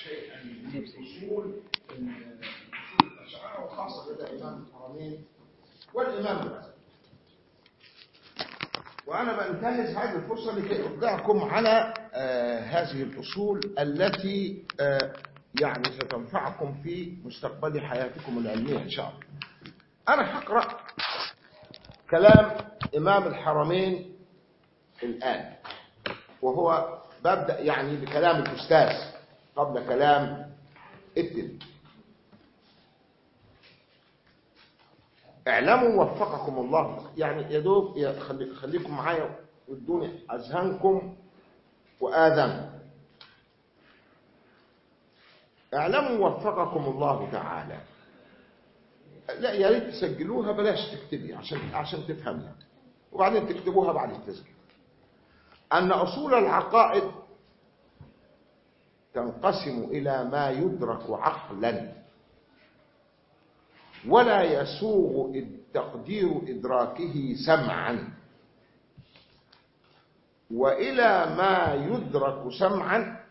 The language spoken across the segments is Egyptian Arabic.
شيئا من اصول الاشاعره وخاصه لدى امام الحرمين والامام الغزالي وانا بنتهز هذه الفرصه لكي ابدعكم على آه هذه الاصول التي آه يعني ستنفعكم في مستقبل حياتكم العلميه ان شاء الله انا هقرا كلام امام الحرمين الان وهو ببدا يعني بكلام الاستاذ قبل كلام التلميذ اعلموا وفقكم الله يعني يا دوب يا خلي خليكم معايا وادوني اذهانكم واذانكم اعلموا وفقكم الله تعالى لا يا ريت تسجلوها بلاش تكتبي عشان عشان تفهميها وبعدين تكتبوها بعد التسجيل ان اصول العقائد تنقسم الى ما يدرك عقلا ولا يسوغ تقدير إدراكه سمعا وإلى ما يدرك سمعا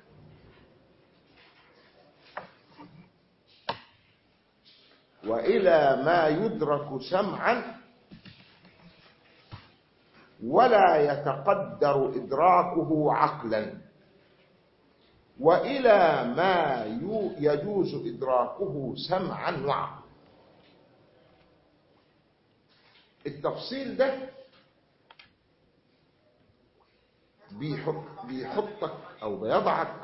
وإلى ما يدرك سمعا ولا يتقدر إدراكه عقلا وإلى ما يجوز إدراكه سمعا وعقلا التفصيل ده بيحط بيحطك او بيضعك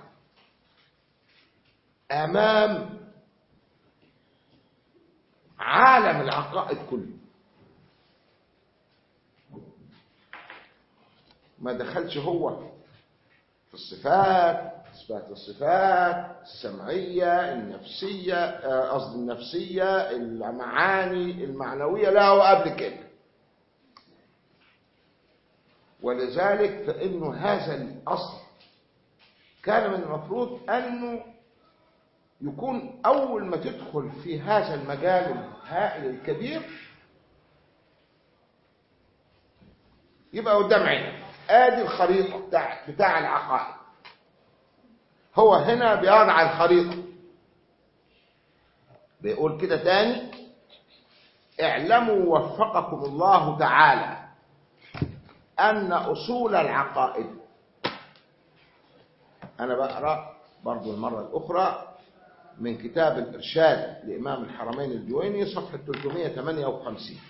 امام عالم العقائد كله ما دخلش هو في الصفات اثبات الصفات السمعيه النفسيه قصد النفسيه المعاني المعنويه لا هو قبل كده ولذلك فإنه هذا الأصل كان من المفروض أنه يكون أول ما تدخل في هذا المجال الهائل الكبير يبقى قدام عينك ادي الخريطة بتاع, بتاع العقائد هو هنا بيضع الخريطة بيقول كده تاني اعلموا وفقكم الله تعالى أن أصول العقائد أنا بقرأ برضو المرة الأخرى من كتاب الإرشاد لإمام الحرمين الجويني صفحة 358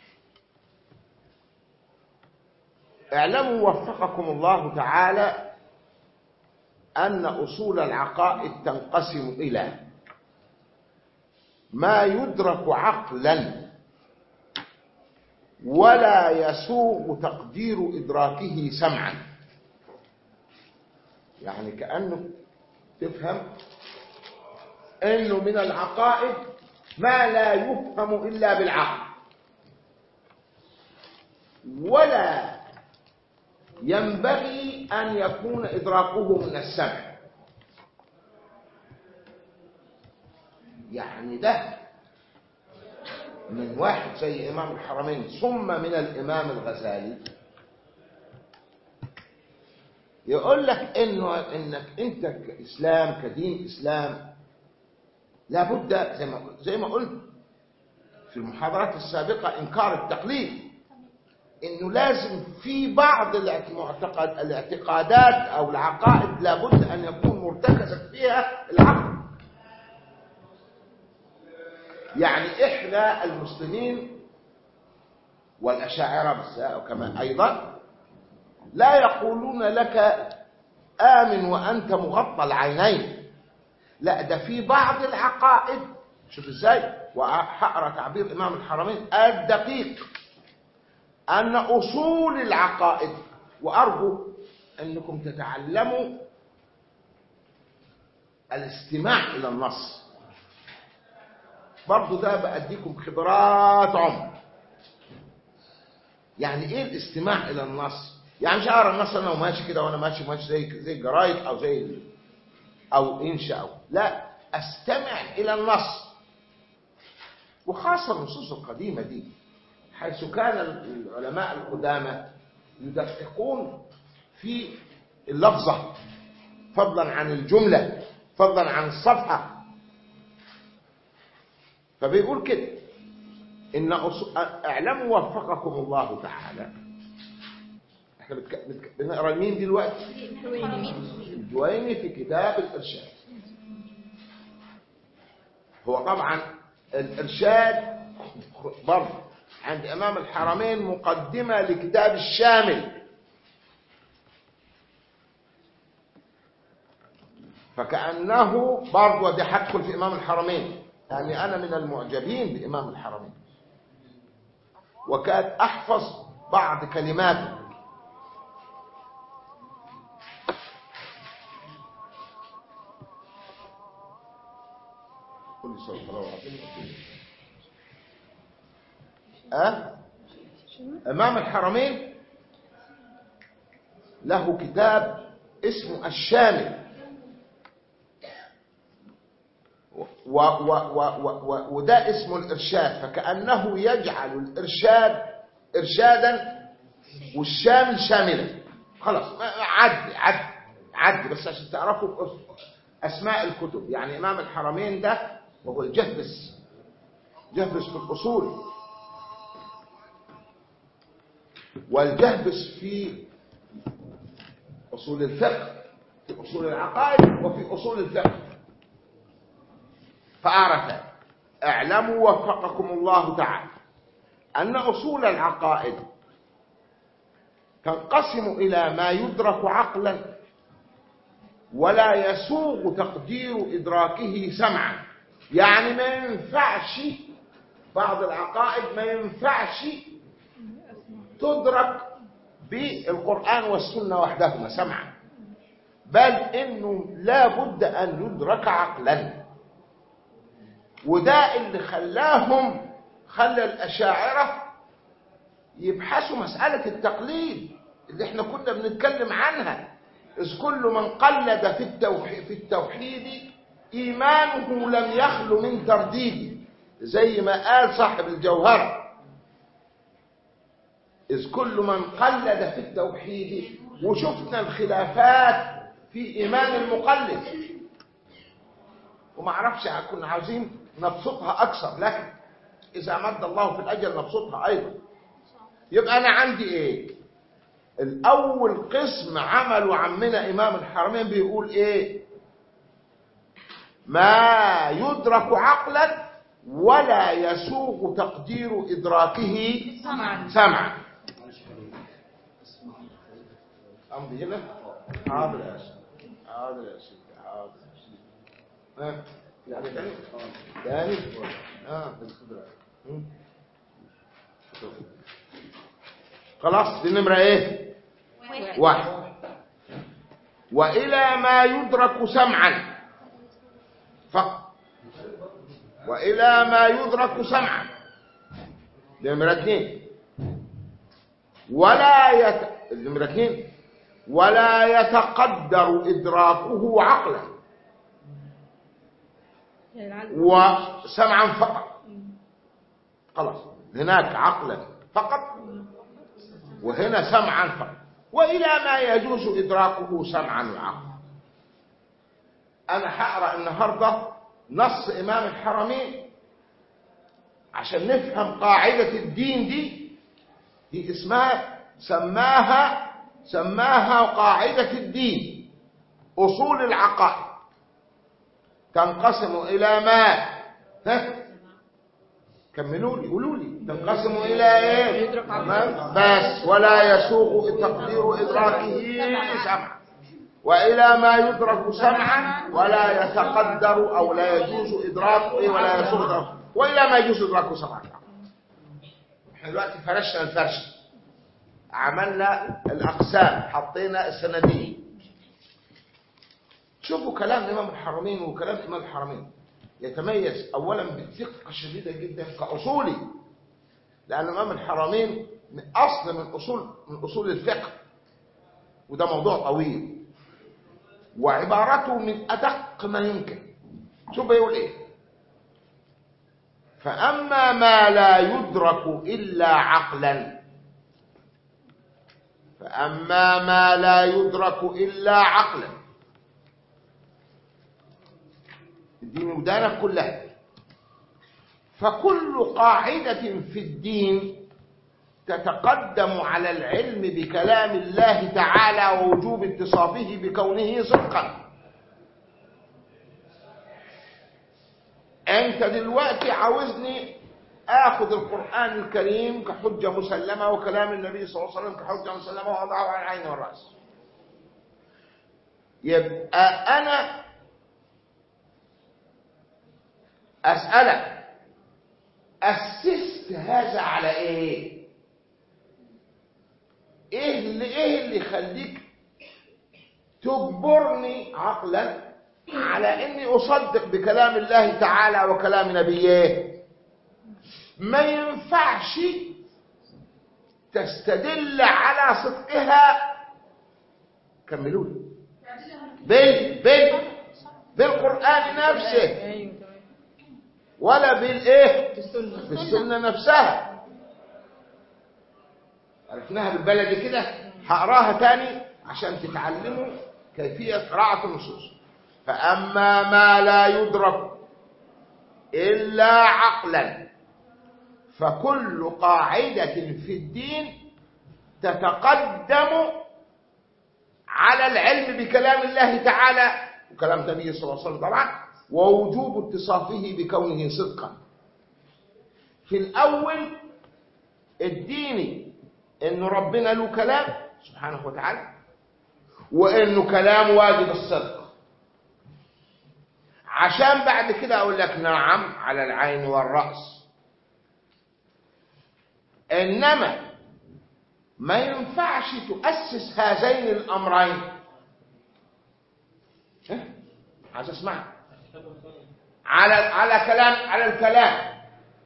اعلموا وفقكم الله تعالى أن أصول العقائد تنقسم إلى ما يدرك عقلاً ولا يسوغ تقدير إدراكه سمعا يعني كأنه تفهم أنه من العقائد ما لا يفهم إلا بالعقل ولا ينبغي أن يكون إدراكه من السمع يعني ده من واحد زي إمام الحرمين ثم من الإمام الغزالي يقول لك إنه إنك أنت كإسلام كدين إسلام لابد زي ما زي ما قلت في المحاضرات السابقة إنكار التقليد إنه لازم في بعض الاعتقاد الاعتقادات أو العقائد لابد أن يكون مرتكزا فيها العقل يعني إحنا المسلمين والأشاعرة بالذات كمان أيضا لا يقولون لك آمن وأنت مغطى العينين لا ده في بعض العقائد شوف ازاي وهقرا تعبير امام الحرمين الدقيق ان اصول العقائد وارجو انكم تتعلموا الاستماع الى النص برضو ده بأديكم خبرات عمر يعني ايه الاستماع الى النص يعني مش اقرا النص انا وماشي كده وانا ماشي ماشي زي زي الجرايد او زي او انشا او لا استمع الى النص وخاصه النصوص القديمه دي حيث كان العلماء القدامى يدققون في اللفظه فضلا عن الجمله فضلا عن الصفحة فبيقول كده إن أص- اعلموا وفقكم الله تعالى احنا بتك... بتك... بنقرا لمين دلوقتي الجويني في كتاب الإرشاد هو طبعا الإرشاد برضه عند إمام الحرمين مقدمة لكتاب الشامل فكأنه برضه دي هدخل في إمام الحرمين يعني أنا من المعجبين بإمام الحرمين وكاد أحفظ بعض كلماته كل صوت الله أه؟ إمام الحرمين له كتاب اسمه الشامل و و و و و وده اسمه الإرشاد فكأنه يجعل الإرشاد إرشادا والشامل شاملا خلاص ما- عد عد عد بس عشان تعرفوا أسماء الكتب يعني إمام الحرمين ده وهو الجهبس جهبس في الأصول والجهبس في أصول الفقه في أصول العقائد وفي أصول الفقه فأعرف اعلموا وفقكم الله تعالى أن أصول العقائد تنقسم إلى ما يدرك عقلا ولا يسوغ تقدير إدراكه سمعا يعني ما ينفعش بعض العقائد ما ينفعش تدرك بالقرآن والسنة وحدهما سمعا بل إنه لا بد أن يدرك عقلا وده اللي خلاهم خلى الأشاعرة يبحثوا مسألة التقليد اللي احنا كنا بنتكلم عنها إذ كل من قلد في التوحيد, في التوحيد إيمانه لم يخل من ترديد زي ما قال صاحب الجوهرة إذ كل من قلد في التوحيد وشفنا الخلافات في إيمان المقلد وما اعرفش كنا عاوزين نبسطها أكثر لكن إذا مد الله في الأجل نبسطها أيضا يبقى أنا عندي إيه الأول قسم عمله عمنا إمام الحرمين بيقول إيه ما يدرك عقلا ولا يسوغ تقدير إدراكه سمعا سمعا أمضي هنا حاضر يا سيدي حاضر يا سيدي حاضر يا سيدي ها يعني تاني تاني اه مم. خلاص دي نمرة ايه واحد وإلى ما يدرك سمعا فقط وإلى ما يدرك سمعا نمرة اثنين ولا يت... نمرة اثنين ولا يتقدر إدراكه عقلا وسمعا فقط خلاص هناك عقلا فقط وهنا سمعا فقط وإلى ما يجوز إدراكه سمعا وعقلا أنا هقرأ النهاردة نص إمام الحرمين عشان نفهم قاعدة الدين دي دي اسمها سماها سماها قاعدة الدين أصول العقائد تنقسم إلى ما ها كملوا لي قولوا لي تنقسم إلى إيه يدرك عقلاً. ما- بس ولا يسوق تقدير إدراكه سمعا وإلى ما يدرك سمعا ولا يتقدر أو لا يجوز إدراكه إيه ولا يسوق إدراكه وإلى ما يجوز إدراكه سمعا احنا دلوقتي فرشنا الفرش عملنا الأقسام حطينا السندين شوفوا كلام إمام الحرمين وكلام إمام الحرمين يتميز أولا بدقة شديدة جدا كأصولي لأن إمام الحرمين من أصل من أصول من أصول الفقه وده موضوع طويل وعبارته من أدق ما يمكن شوف بيقول إيه فأما ما لا يدرك إلا عقلا فأما ما لا يدرك إلا عقلا دي ودانك كلها فكل قاعدة في الدين تتقدم على العلم بكلام الله تعالى ووجوب اتصافه بكونه صدقا انت دلوقتي عاوزني اخذ القرآن الكريم كحجة مسلمة وكلام النبي صلى الله عليه وسلم كحجة مسلمة واضعه على العين والرأس يبقى انا اسألك اسست هذا على ايه ايه اللي ايه اللي يخليك تجبرني عقلا على اني اصدق بكلام الله تعالى وكلام نبيه ما ينفعش تستدل على صدقها كملوا لي بال بال بالقران نفسه ايوه تمام ولا بالايه بالسنه بالسنه نفسها عرفناها بالبلدي كده هقراها تاني عشان تتعلموا كيفيه قراءه النصوص فاما ما لا يدرك الا عقلا فكل قاعده في الدين تتقدم على العلم بكلام الله تعالى وكلام النبي صلى الله عليه وسلم طبعا ووجوب اتصافه بكونه صدقا في الاول اديني ان ربنا له كلام سبحانه وتعالى وانه كلام واجب الصدق عشان بعد كده اقول لك نعم على العين والراس انما ما ينفعش تؤسس هذين الامرين ها؟ عايز اسمع على على كلام على الكلام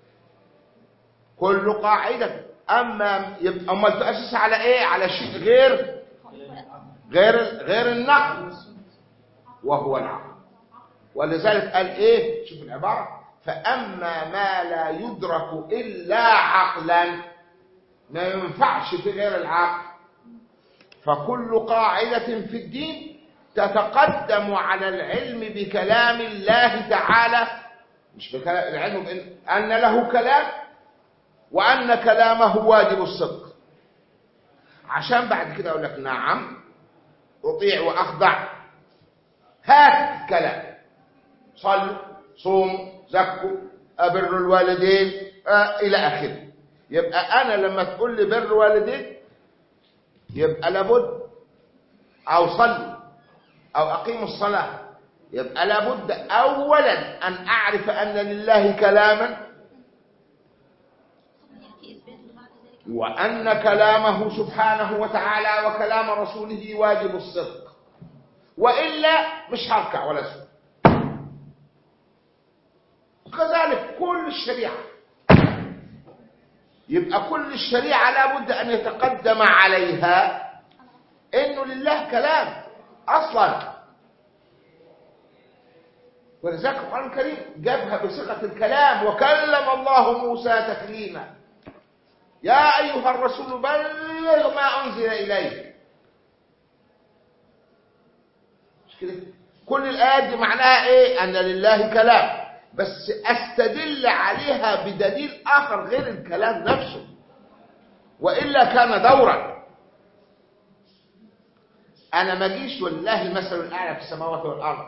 كل قاعده اما يبقى اما تؤسس على ايه على شيء غير غير غير النقل وهو العقل ولذلك قال ايه شوف العباره فاما ما لا يدرك الا عقلا ما ينفعش في غير العقل فكل قاعده في الدين تتقدم على العلم بكلام الله تعالى مش بكلام العلم بإن ان له كلام وان كلامه واجب الصدق عشان بعد كده اقول لك نعم اطيع واخضع هات كلام صلوا صوموا زكوا أبر الوالدين آه إلى آخره يبقى أنا لما تقول لي بر والدين يبقى لابد أو صلي أو أقيم الصلاة يبقى لابد أولا أن أعرف أن لله كلاما وأن كلامه سبحانه وتعالى وكلام رسوله واجب الصدق وإلا مش هركع ولا اسجد كذلك كل الشريعة يبقى كل الشريعة لابد أن يتقدم عليها إنه لله كلام أصلا ولذلك القرآن الكريم جابها بصيغة الكلام وكلم الله موسى تكليما يا أيها الرسول بلغ ما أنزل إليك مش كده كل الآيات دي معناها إيه أن لله كلام بس استدل عليها بدليل اخر غير الكلام نفسه والا كان دورا انا ما اجيش والله المثل الاعلى في السماوات والارض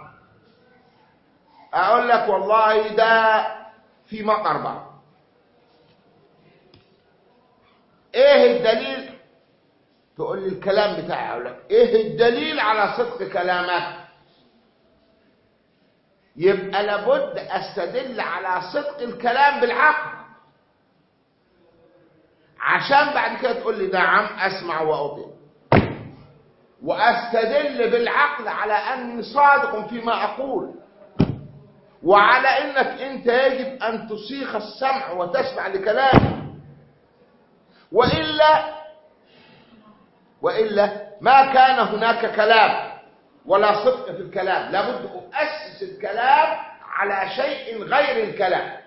اقول لك والله ده في مطر بقى ايه الدليل تقول لي الكلام بتاعي اقول لك ايه الدليل على صدق كلامك يبقى لابد استدل على صدق الكلام بالعقل عشان بعد كده تقول لي نعم اسمع واطيع واستدل بالعقل على اني صادق فيما اقول وعلى انك انت يجب ان تصيغ السمع وتسمع لكلامي والا والا ما كان هناك كلام ولا صدق في الكلام لابد أؤسس الكلام على شيء غير الكلام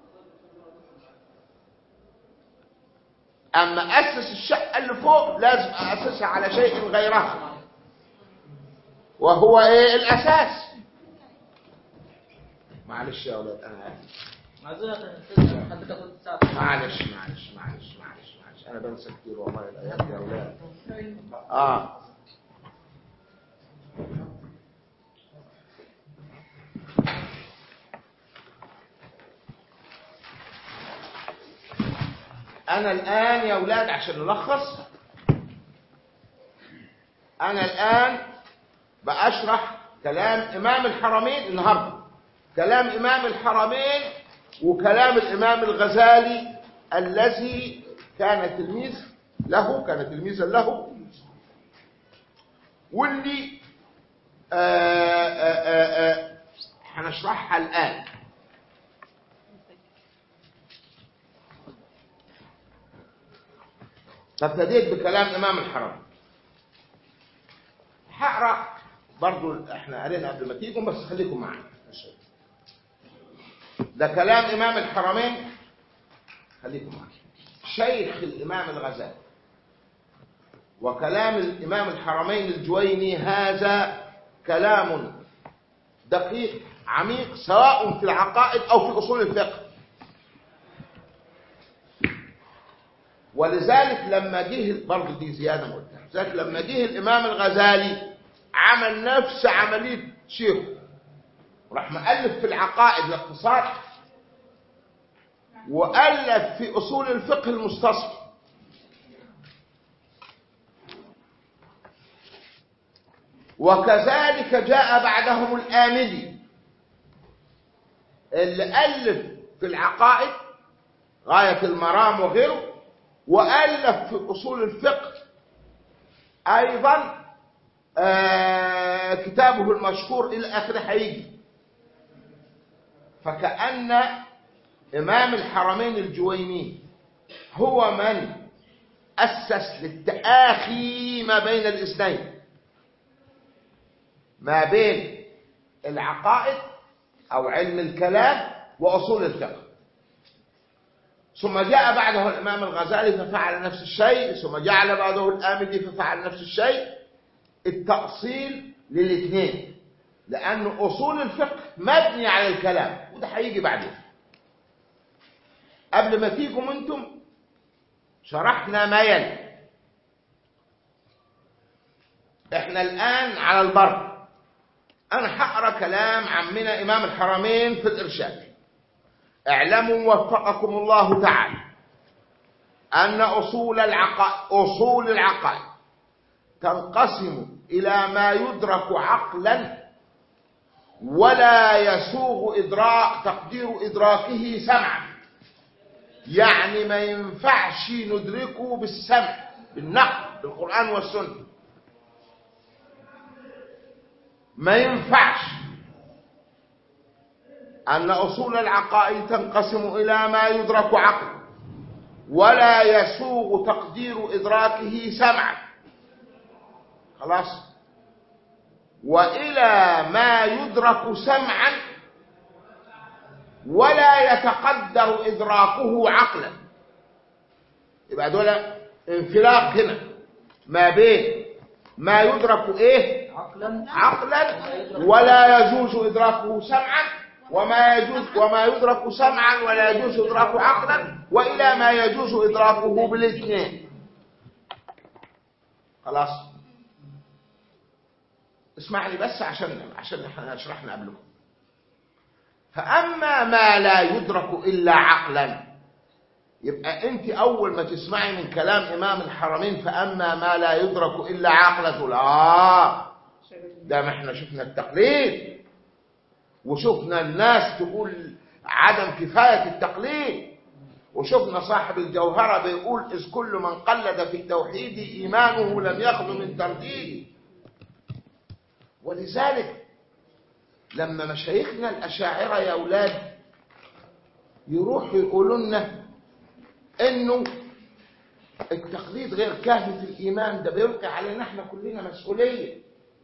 أما أسس الشقة اللي فوق لازم أسسها على شيء غيرها وهو إيه الأساس معلش يا اولاد انا اسف معذرة تسلم حضرتك قلت ساعة معلش معلش معلش معلش معلش انا بنسى كتير والله الايام يا اولاد اه انا الان يا اولاد عشان نلخص انا الان باشرح كلام امام الحرمين النهارده كلام امام الحرمين وكلام الامام الغزالي الذي كان تلميذ له كان تلميذا له واللي آه، آه، آه، آه، هنشرحها الان فابتديت بكلام امام الحرم هقرا برضو احنا قرينا قبل ما تيجوا بس خليكم معانا ده كلام امام الحرمين خليكم معانا شيخ الامام الغزالي وكلام الامام الحرمين الجويني هذا كلام دقيق عميق سواء في العقائد او في اصول الفقه ولذلك لما جه برضه دي زياده ما قلتها لذلك لما جه الامام الغزالي عمل نفس عمليه شيخه راح مؤلف في العقائد الاقتصاد والف في اصول الفقه المستصفى وكذلك جاء بعدهم الآمدي اللي ألف في العقائد غاية المرام وغيره وألف في أصول الفقه أيضا آه كتابه المشهور إلى آخره هيجي فكأن إمام الحرمين الجويني هو من أسس للتآخي ما بين الاثنين ما بين العقائد أو علم الكلام وأصول الفقه ثم جاء بعده الإمام الغزالي ففعل نفس الشيء ثم جعل بعده الآمدي ففعل نفس الشيء التأصيل للاثنين لأن أصول الفقه مبني على الكلام وده هيجي بعدين قبل ما تيجوا انتم شرحنا ما يلي احنا الآن على البر أنا هقرا كلام عمنا إمام الحرمين في الإرشاد اعلموا وفقكم الله تعالى أن أصول العقائد أصول العقائد تنقسم إلى ما يدرك عقلا ولا يسوغ إدراك تقدير إدراكه سمعا يعني ما ينفعش ندركه بالسمع بالنقل بالقرآن والسنة ما ينفعش أن أصول العقائد تنقسم إلى ما يدرك عقلا ولا يسوغ تقدير إدراكه سمعا خلاص وإلى ما يدرك سمعا ولا يتقدر إدراكه عقلا يبقى دول انفلاق هنا ما بين ما يدرك إيه عقلا عقلا ولا يجوز إدراكه سمعا وما يجوز وما يدرك سمعا ولا يجوز إدراكه عقلا وإلى ما يجوز إدراكه بالاثنين خلاص اسمعني بس عشان عشان احنا شرحنا قبلكم فأما ما لا يدرك إلا عقلا يبقى أنت أول ما تسمعي من كلام إمام الحرمين فأما ما لا يدرك إلا عقلا تقول آه ده ما احنا شفنا التقليد وشفنا الناس تقول عدم كفاية التقليد وشفنا صاحب الجوهرة بيقول إذ كل من قلد في التوحيد إيمانه لم يخلو من ترديد ولذلك لما مشايخنا الأشاعرة يا أولاد يروحوا يقولوا لنا إنه التقليد غير كافي في الإيمان ده بيلقي علينا احنا كلنا مسؤولية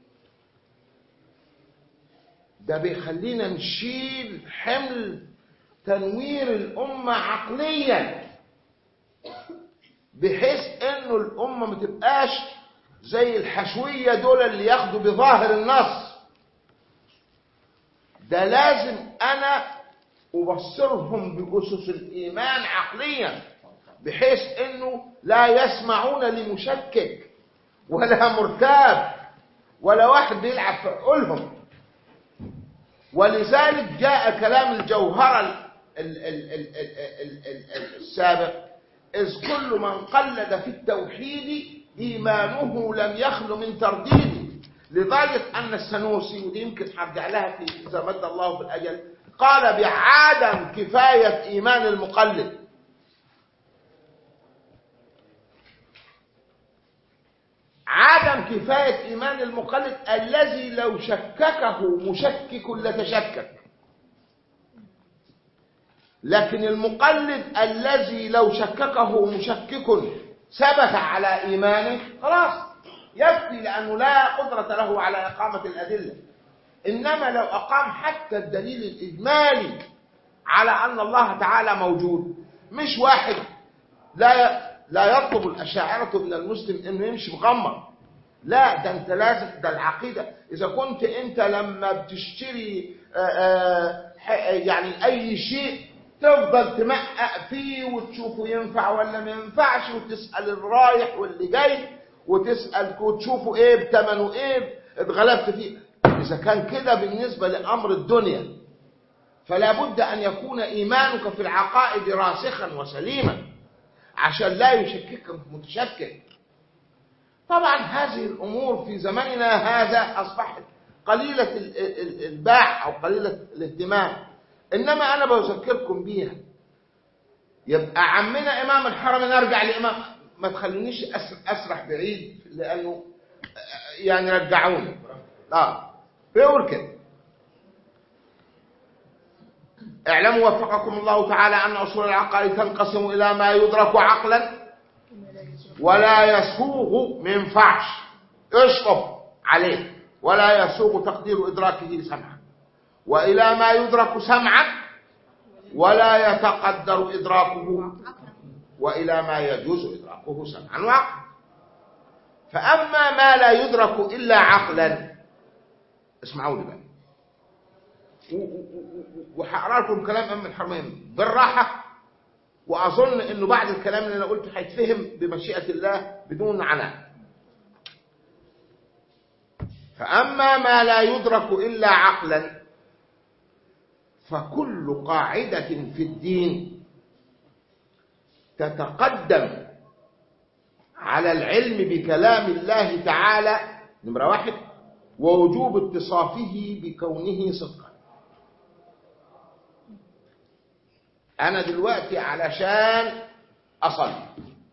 ده بيخلينا نشيل حمل تنوير الأمة عقليا بحيث إنه الأمة ما تبقاش زي الحشوية دول اللي ياخدوا بظاهر النص ده لازم انا ابصرهم باسس الايمان عقليا بحيث انه لا يسمعون لمشكك ولا مرتاب ولا واحد بيلعب في عقولهم ولذلك جاء كلام الجوهرة ال- ال- ال- ال- ال- ال- ال- السابق إذ كل من قلد في التوحيد إيمانه لم يخل من ترديد لدرجة أن السنوسي ودي يمكن هرجع لها في إذا مد الله في الأجل قال بعدم كفاية إيمان المقلد عدم كفاية إيمان المقلد الذي لو شككه مشكك لتشكك لكن المقلد الذي لو شككه مشكك ثبت على إيمانه خلاص يكفي لأنه لا قدرة له على إقامة الأدلة إنما لو أقام حتى الدليل الإجمالي على أن الله تعالى موجود مش واحد لا لا يطلب الأشاعرة من المسلم إنه يمشي مغمض لا ده أنت لازم ده العقيدة إذا كنت أنت لما بتشتري آه، آه، ح- يعني أي شيء تفضل تمقق فيه وتشوفه ينفع ولا ما ينفعش وتسأل الرايح واللي جاي وتسأل وتشوفه ايه بتمنه ايه اتغلبت فيه اذا كان كده بالنسبة لامر الدنيا فلا بد ان يكون ايمانك في العقائد راسخا وسليما عشان لا يشككك متشكك طبعا هذه الامور في زمننا هذا اصبحت قليلة ال- ال- الباع او قليلة الاهتمام انما انا بذكركم بيها يبقى عمنا امام الحرم نرجع لامام ما تخلونيش أس- اسرح بعيد لانه يعني رجعوني اه بيقول كده اعلموا وفقكم الله تعالى ان اصول العقائد تنقسم الى ما يدرك عقلا ولا يسوغ ما ينفعش اشطب عليه ولا يسوغ تقدير ادراكه سمعا والى ما يدرك سمعا ولا يتقدر ادراكه والى ما يجوز ادراكه سمعا وعقلا فاما ما لا يدرك الا عقلا اسمعوا لي بقى و- و- و- وهقرا لكم كلام ام الحرمين بالراحه واظن انه بعد الكلام اللي انا قلته هيتفهم بمشيئه الله بدون عناء فاما ما لا يدرك الا عقلا فكل قاعده في الدين تتقدم على العلم بكلام الله تعالى نمره واحد ووجوب اتصافه بكونه صدقا انا دلوقتي علشان اصلي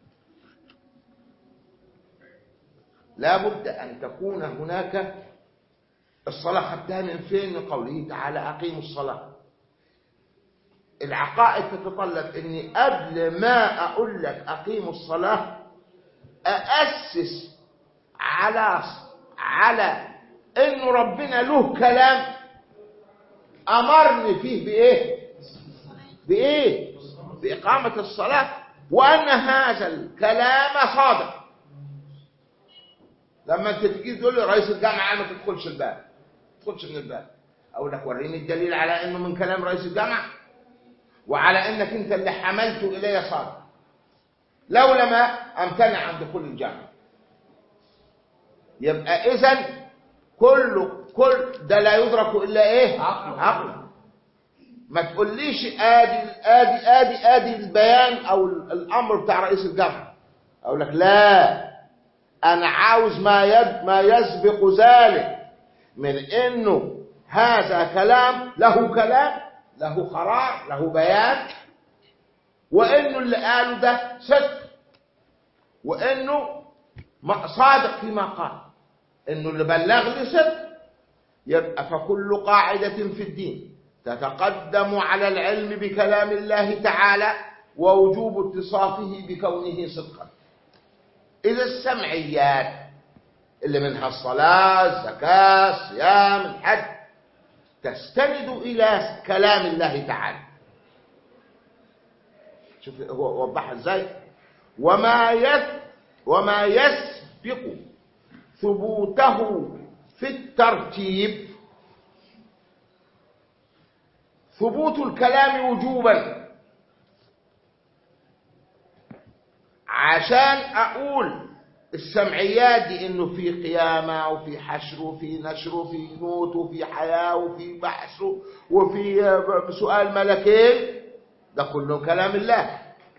لابد ان تكون هناك الصلاه خدتها من فين من قوله تعالى اقيموا الصلاه العقائد تتطلب اني قبل ما اقول لك اقيموا الصلاه أأسس على على إنه ربنا له كلام أمرني فيه بإيه؟ بإيه؟ بإقامة الصلاة وأن هذا الكلام صادق لما أنت تيجي تقول لي رئيس الجامعة ما تدخلش الباب ما تدخلش من الباب أقول لك وريني الدليل على إنه من كلام رئيس الجامعة وعلى إنك أنت اللي حملته إلي صادق لولا ما امتنع عن دخول الجامعه يبقى اذا كل كل ده لا يدرك الا ايه عقل. عقل ما تقوليش ادي ادي ادي ادي البيان او الامر بتاع رئيس الجامعه اقول لك لا انا عاوز ما يد ما يسبق ذلك من انه هذا كلام له كلام له قرار له بيان وانه اللي قاله ده صدق وانه ما- صادق فيما قال انه اللي بلغني صدق يبقى فكل قاعدة في الدين تتقدم على العلم بكلام الله تعالى ووجوب اتصافه بكونه صدقا إذا السمعيات اللي منها الصلاة الزكاة الصيام الحج تستند إلى كلام الله تعالى شوف هو وضحها ازاي وما يس وما يسبق ثبوته في الترتيب ثبوت الكلام وجوبا عشان أقول السمعيات دي إنه في قيامة وفي حشر وفي نشر وفي موت وفي حياة وفي بحث وفي آه، سؤال ملكين ده كله كلام الله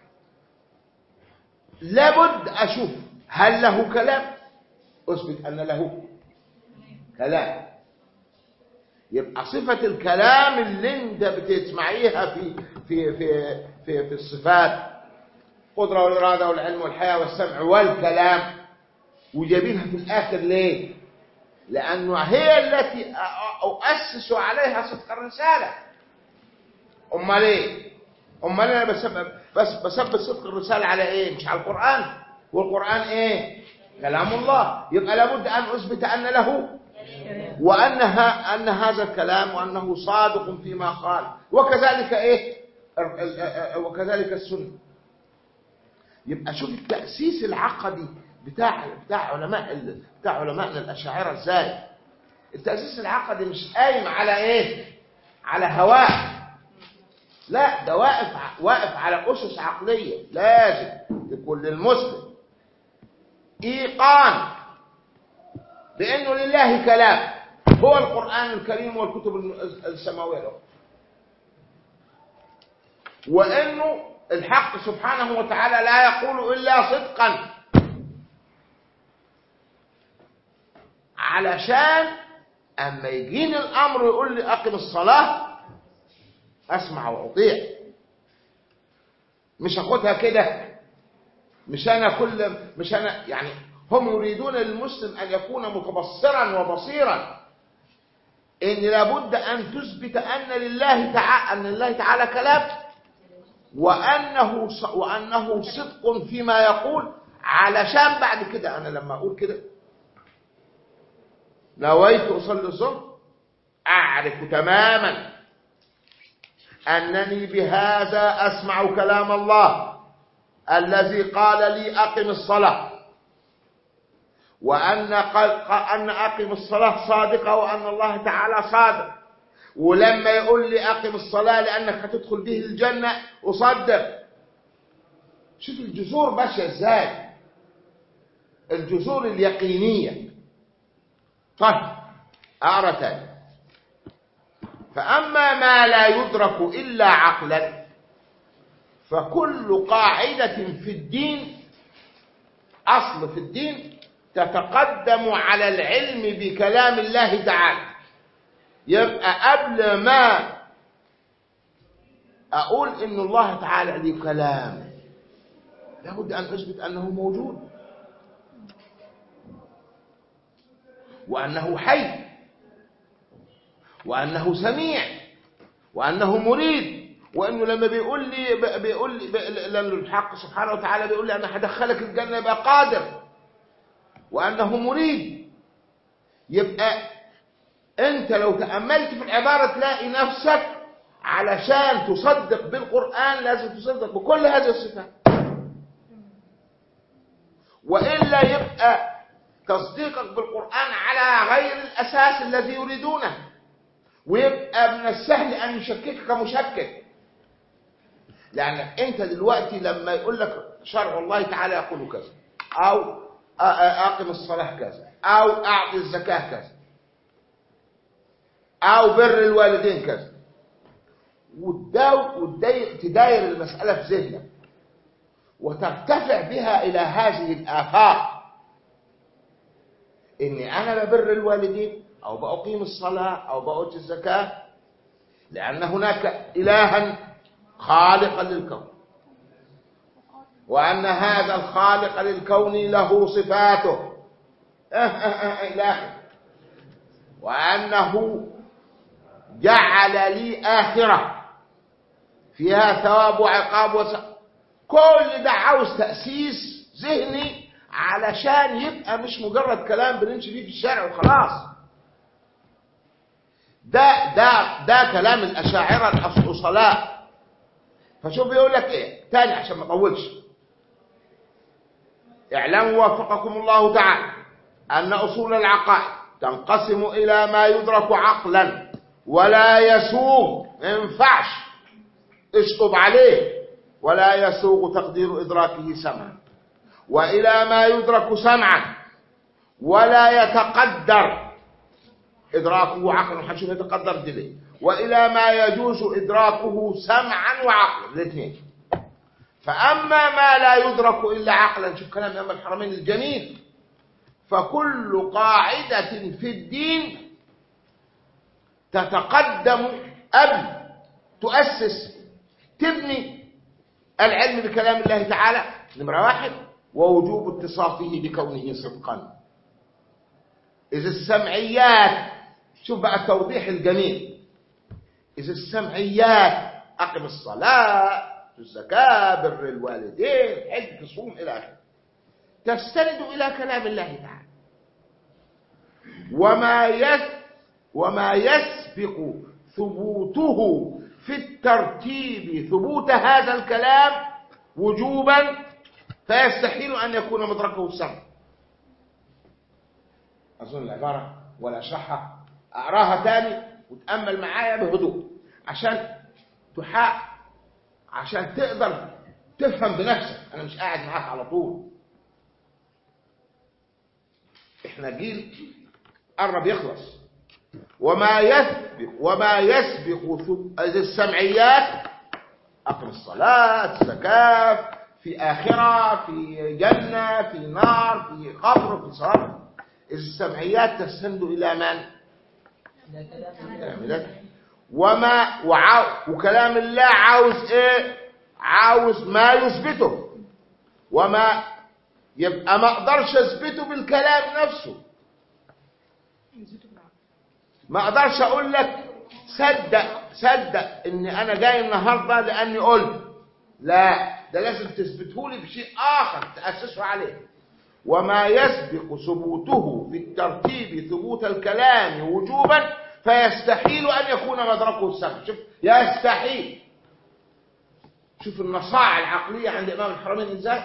لابد أشوف هل له كلام أثبت أن له كلام يبقى صفة الكلام اللي انت بتسمعيها في في في في, في الصفات القدرة والإرادة والعلم والحياة والسمع والكلام وجايبينها في الآخر ليه؟ لأنه هي التي أ- أؤسس عليها صدق الرسالة أمال إيه؟ أمال أنا بسبب بس بثبت صدق الرسالة على إيه؟ مش على القرآن والقرآن إيه؟ كلام الله يبقى لابد أن أثبت أن له وأنها أن هذا الكلام وأنه صادق فيما قال وكذلك إيه ال- ال- ال- وكذلك السنة يبقى شوف التأسيس العقدي بتاع بتاع علماء ال- بتاع علمائنا الأشاعرة إزاي التأسيس العقدي مش قايم على إيه على هواء لا ده واقف ع- واقف على أسس عقلية لازم لكل المسلم إيقان بأنه لله كلام هو القرآن الكريم والكتب الم- السماوية له وأنه الحق سبحانه وتعالى لا يقول إلا صدقا علشان أما يجيني الأمر يقول لي أقم الصلاة أسمع وأطيع مش هاخدها كده مش أنا كل مش أنا يعني هم يريدون للمسلم أن يكون متبصرا وبصيرا إن لابد أن تثبت أن لله تعالى أن لله تعالى كلام وأنه ص- وأنه صدق فيما يقول علشان بعد كده أنا لما أقول كده نويت أصلي الظهر أعرف تماما أنني بهذا أسمع كلام الله الذي قال لي أقم الصلاة وأن قال أن أقم الصلاة صادقة وأن الله تعالى صادق ولما يقول لي أقم الصلاة لأنك هتدخل به الجنة أصدق شوف الجذور ماشية إزاي الجذور اليقينية طيب أقرأ تاني فأما ما لا يدرك إلا عقلا فكل قاعدة في الدين أصل في الدين تتقدم على العلم بكلام الله تعالى يبقى قبل ما أقول إن الله تعالى لي كلام لابد أن أثبت أنه موجود وأنه حي وأنه سميع وأنه مريد وأنه لما بيقول لي بيقول لي لأن الحق سبحانه وتعالى بيقول لي أنا هدخلك الجنة يبقى قادر وأنه مريد يبقى أنت لو تأملت في العبارة تلاقي نفسك علشان تصدق بالقرآن لازم تصدق بكل هذه الصفات وإلا يبقى تصديقك بالقرآن على غير الأساس الذي يريدونه ويبقى من السهل أن يشككك مشكك لأنك أنت دلوقتي لما يقول لك شرع الله تعالى يقول كذا أو أقم الصلاة كذا أو أعطي الزكاة كذا أو بر الوالدين كذا وتداير المسألة في ذهنك وترتفع بها إلى هذه الآفاق إني أنا ببر الوالدين أو بأقيم الصلاة أو بأؤتي الزكاة لأن هناك إلها خالقا للكون وأن هذا الخالق للكون له صفاته إله وأنه جعل لي آخرة فيها ثواب وعقاب وس... كل ده عاوز تأسيس ذهني علشان يبقى مش مجرد كلام بنمشي بيه في الشارع وخلاص ده ده ده كلام الأشاعرة الأصلاء فشوف بيقول لك ايه تاني عشان ما اطولش اعلموا وفقكم الله تعالى أن أصول العقائد تنقسم إلى ما يدرك عقلا ولا يسوغ ما ينفعش اشطب عليه ولا يسوغ تقدير إدراكه سمعا وإلى ما يدرك سمعا ولا يتقدر إدراكه عقلا حنشوف يتقدر دليل وإلى ما يجوز إدراكه سمعا وعقلا الاثنين فأما ما لا يدرك إلا عقلا شوف كلام إمام الحرمين الجميل فكل قاعدة في الدين تتقدم قبل تؤسس تبني العلم بكلام الله تعالى نمرة واحد ووجوب اتصافه بكونه صدقا إذا السمعيات شوف بقى التوضيح الجميل إذا السمعيات أقم الصلاة الزكاة بر الوالدين حج صوم إلى آخره تستند إلى كلام الله تعالى وما يس وما يسبق ثبوته في الترتيب ثبوت هذا الكلام وجوبا فيستحيل أن يكون مدركه السمع أظن العبارة ولا أشرحها أقراها تاني وتأمل معايا بهدوء عشان تحقق عشان تقدر تفهم بنفسك أنا مش قاعد معاك على طول احنا جيل قرب يخلص وما يسبق وما يسبق ثب- السمعيات أقم الصلاة الزكاة في آخرة في جنة في نار في قبر في صلاة السمعيات تستند إلى من؟ كلام الله. وما وعاو وكلام الله عاوز ايه عاوز ما يثبته وما يبقى ما اقدرش اثبته بالكلام نفسه ما اقدرش اقول لك صدق صدق ان انا جاي النهارده لاني قلت لا ده لازم تثبته لي بشيء اخر تاسسه عليه وما يسبق ثبوته في الترتيب ثبوت الكلام وجوبا فيستحيل ان يكون مدركه السمع شوف يستحيل شوف النصاعة العقلية عند إمام الحرمين ازاي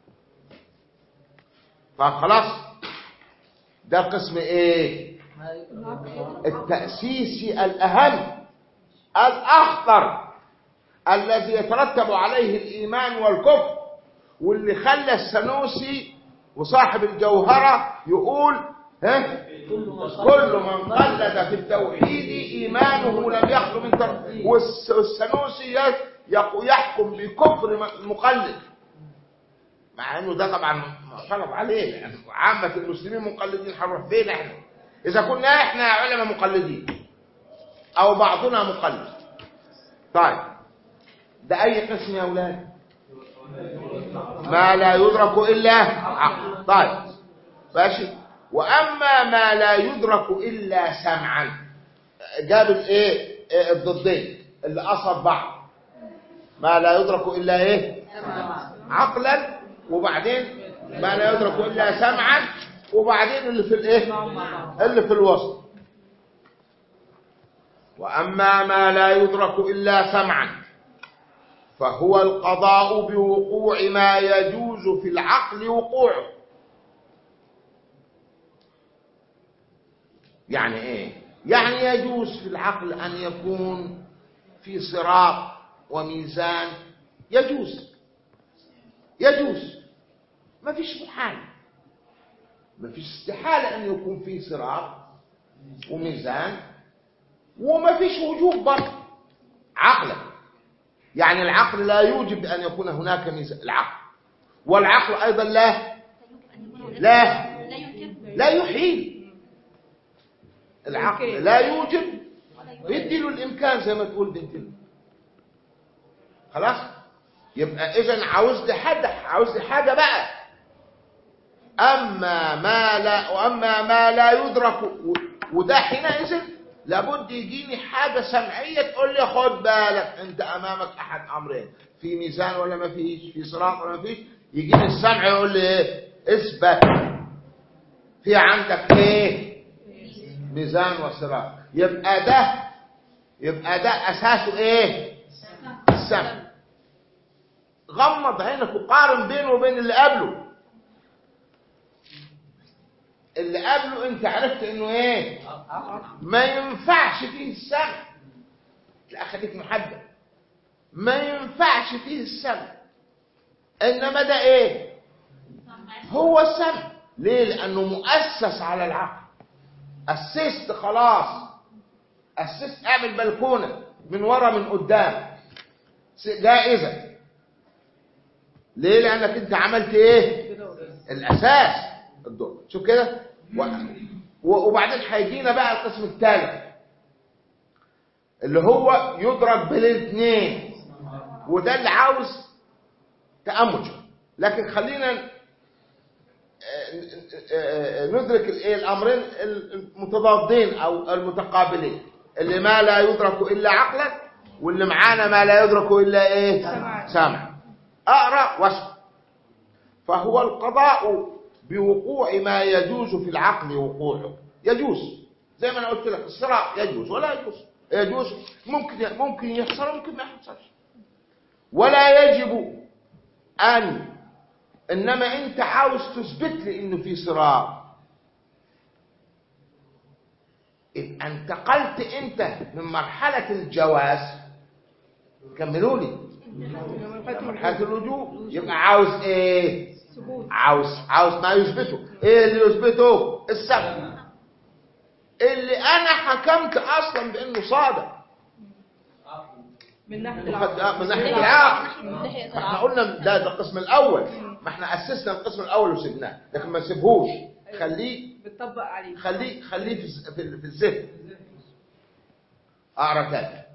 فخلاص ده القسم ايه التأسيسي الأهم الأخطر الذي يترتب عليه الإيمان والكفر واللي خلى السنوسي وصاحب الجوهرة يقول ها كل من قلد في التوحيد إيمانه لم يخلو من تر... والس- والسنوسي يق- يحكم بكفر المقلد مع انه ده طبعا فرض علينا يعني عامة المسلمين مقلدين هنروح فين احنا اذا كنا احنا علماء مقلدين او بعضنا مقلد طيب ده اي قسم يا اولاد ما لا يدرك الا عقل طيب ماشي واما ما لا يدرك الا سمعا جاب الايه إيه الضدين اللي قصد بعض ما لا يدرك الا ايه عقلا وبعدين ما لا يدرك الا سمعا وبعدين اللي في الايه اللي في الوسط واما ما لا يدرك الا سمعا فهو القضاء بوقوع ما يجوز في العقل وقوعه يعني ايه يعني يجوز في العقل ان يكون في صراط وميزان يجوز يجوز ما فيش محال ما فيش استحالة أن يكون في صراط وميزان وما فيش وجوب برضه عقلا يعني العقل لا يوجب أن يكون هناك ميزان العقل والعقل أيضا لا لا لا يحيل العقل لا يوجب يدي له الإمكان زي ما تقول بنت خلاص يبقى اذا عاوز لي حاجه عاوز لي حاجه بقى اما ما لا واما ما لا يدرك و- وده حينئذ لابد يجيني حاجه سمعيه تقول لي خد بالك انت امامك احد امرين في ميزان ولا ما فيش في صراط ولا ما فيش يجيني السمع يقول لي ايه اثبت في عندك ايه ميزان وصراط يبقى ده يبقى ده اساسه ايه السمع غمض عينك وقارن بينه وبين اللي قبله اللي قبله انت عرفت انه ايه ما ينفعش فيه السمع لا خليك محدد ما ينفعش فيه السمع انما ده ايه هو السمع ليه لانه مؤسس على العقل اسست خلاص اسست اعمل بلكونه من ورا من قدام جائزه ليه لانك انت عملت ايه الاساس الدور شوف كده و... و- وبعدين هيجينا بقى القسم الثالث اللي هو يدرك بالاثنين وده اللي عاوز تأمل شوية. لكن خلينا ن- آه، ندرك الايه الامرين المتضادين او المتقابلين اللي ما لا يدرك الا عقلا واللي معانا ما لا يدرك الا ايه سمعا. سمع اقرا واسمع فهو القضاء بوقوع ما يجوز في العقل وقوعه يجوز زي ما انا قلت لك الصراع يجوز ولا يجوز يجوز ممكن ممكن يحصل ممكن ما يحصلش ولا يجب ان انما انت عاوز تثبت لي انه في صراع إن انتقلت انت من مرحله الجواز كملوا لي مرحله اللجوء يبقى عاوز ايه ثبوت عاوز عاوز ما يثبته ايه اللي يثبته السبب اللي انا حكمت اصلا بانه صادق من ناحية وخد- العقل من ناحيه العقل من ناحية ما احنا العقل قلنا ده ده القسم الاول ما احنا اسسنا القسم الاول وسبناه لكن ما نسيبهوش خليه بتطبق عليه خليه خليه في الز- في ال- في الذهن اقرا تاني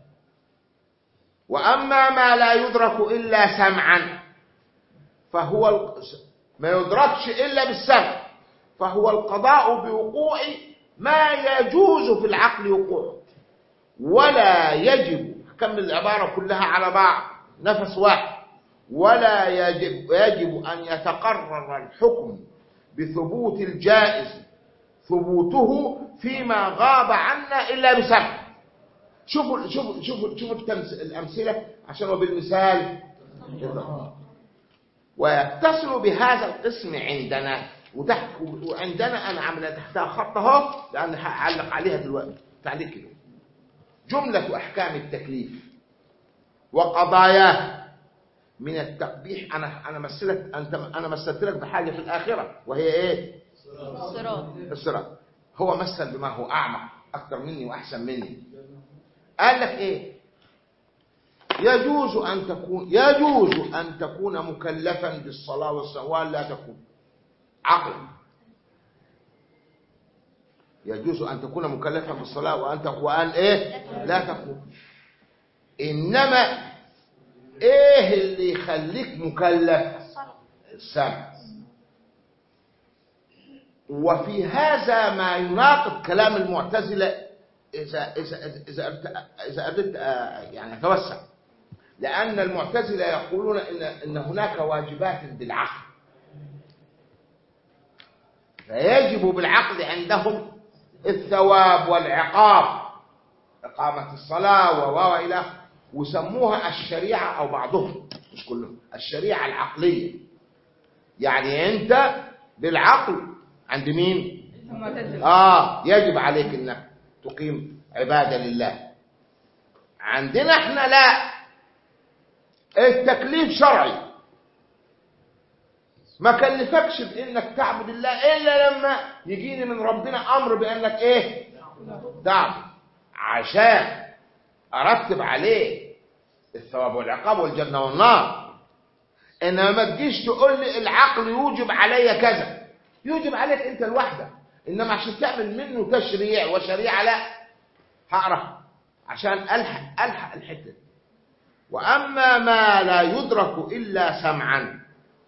واما ما لا يدرك الا سمعا فهو ال- ما يدركش الا بالسمع فهو القضاء بوقوع ما يجوز في العقل وقوعه ولا يجب كمل العباره كلها على بعض نفس واحد ولا يجب يجب ان يتقرر الحكم بثبوت الجائز ثبوته فيما غاب عنا الا بسبب شوفوا شوفوا شوفوا شوفوا التمس الامثله عشان هو بالمثال ويتصل بهذا القسم عندنا وتحت وعندنا انا عامله تحتها خط اهو لان هعلق عليها دلوقتي تعليق كده جمله احكام التكليف وقضاياه من التقبيح انا انا مثلت انت انا مثلت لك بحاجه في الاخره وهي ايه الصراط الصراط هو مثل بما هو اعمق اكتر مني واحسن مني قال لك ايه يجوز ان تكون يجوز ان تكون مكلفا بالصلاه والصوم لا تكون عقلا يجوز ان تكون مكلفا بالصلاه وان تكون وان ايه لا تكون انما ايه اللي يخليك مكلف السمع وفي هذا ما يناقض كلام المعتزلة إذا إذا إذا إذا, إذا أردت آه، يعني أتوسع لأن المعتزلة يقولون إن إن هناك واجبات بالعقل فيجب بالعقل عندهم الثواب والعقاب إقامة الصلاة و و إلى آخره. وسموها الشريعة أو بعضهم مش كلهم الشريعة العقلية يعني أنت بالعقل عند مين؟ المعتزلة آه يجب عليك إنك تقيم عبادة لله عندنا إحنا لا التكليف شرعي ما كلفكش بإنك تعبد الله إلا لما يجيني من ربنا أمر بأنك إيه؟ تعبد عشان أرتب عليه الثواب والعقاب والجنة والنار إنما ما تجيش تقول لي العقل يوجب علي كذا يوجب عليك أنت لوحدك إنما عشان تعمل منه تشريع وشريعة لا هقرأ عشان ألحق ألحق الحتة دي. وأما ما لا يدرك إلا سمعا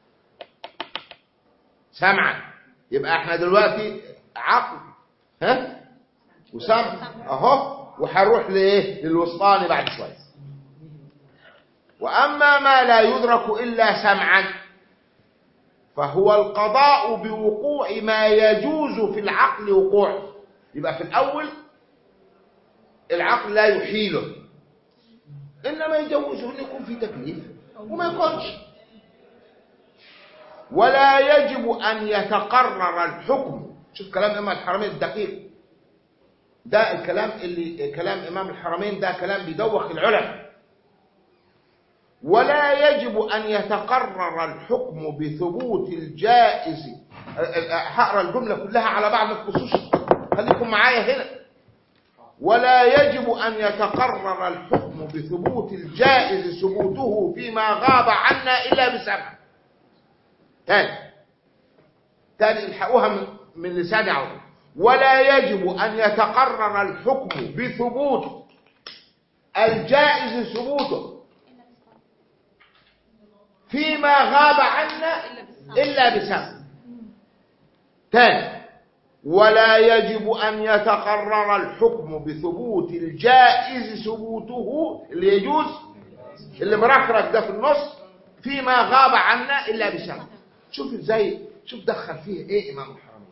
سمعا يبقى احنا دلوقتي عقل ها وسمع اهو وهنروح لايه للوسطاني بعد شويه واما ما لا يدرك الا سمعا فهو القضاء بوقوع ما يجوز في العقل وقوعه يبقى في الاول العقل لا يحيله انما يجوزه ان يكون في تكليف وما يكونش ولا يجب ان يتقرر الحكم شوف كلام إمام الحرمين الدقيق ده الكلام اللي كلام إمام الحرمين ده كلام بيدوخ العلماء ولا يجب أن يتقرر الحكم بثبوت الجائز هقرا الجملة كلها على بعض الخصوص خليكم معايا هنا ولا يجب أن يتقرر الحكم بثبوت الجائز ثبوته فيما غاب عنا إلا بسبب تاني تاني الحقوها من, من لسان عون ولا يجب أن يتقرر الحكم بثبوت الجائز ثبوته فيما غاب عنا إلا بسبب تاني ولا يجب أن يتقرر الحكم بثبوت الجائز ثبوته اللي يجوز اللي مركرك ده في النص فيما غاب عنا إلا بسبب شوف ازاي شوف دخل فيه ايه إمام الحرمين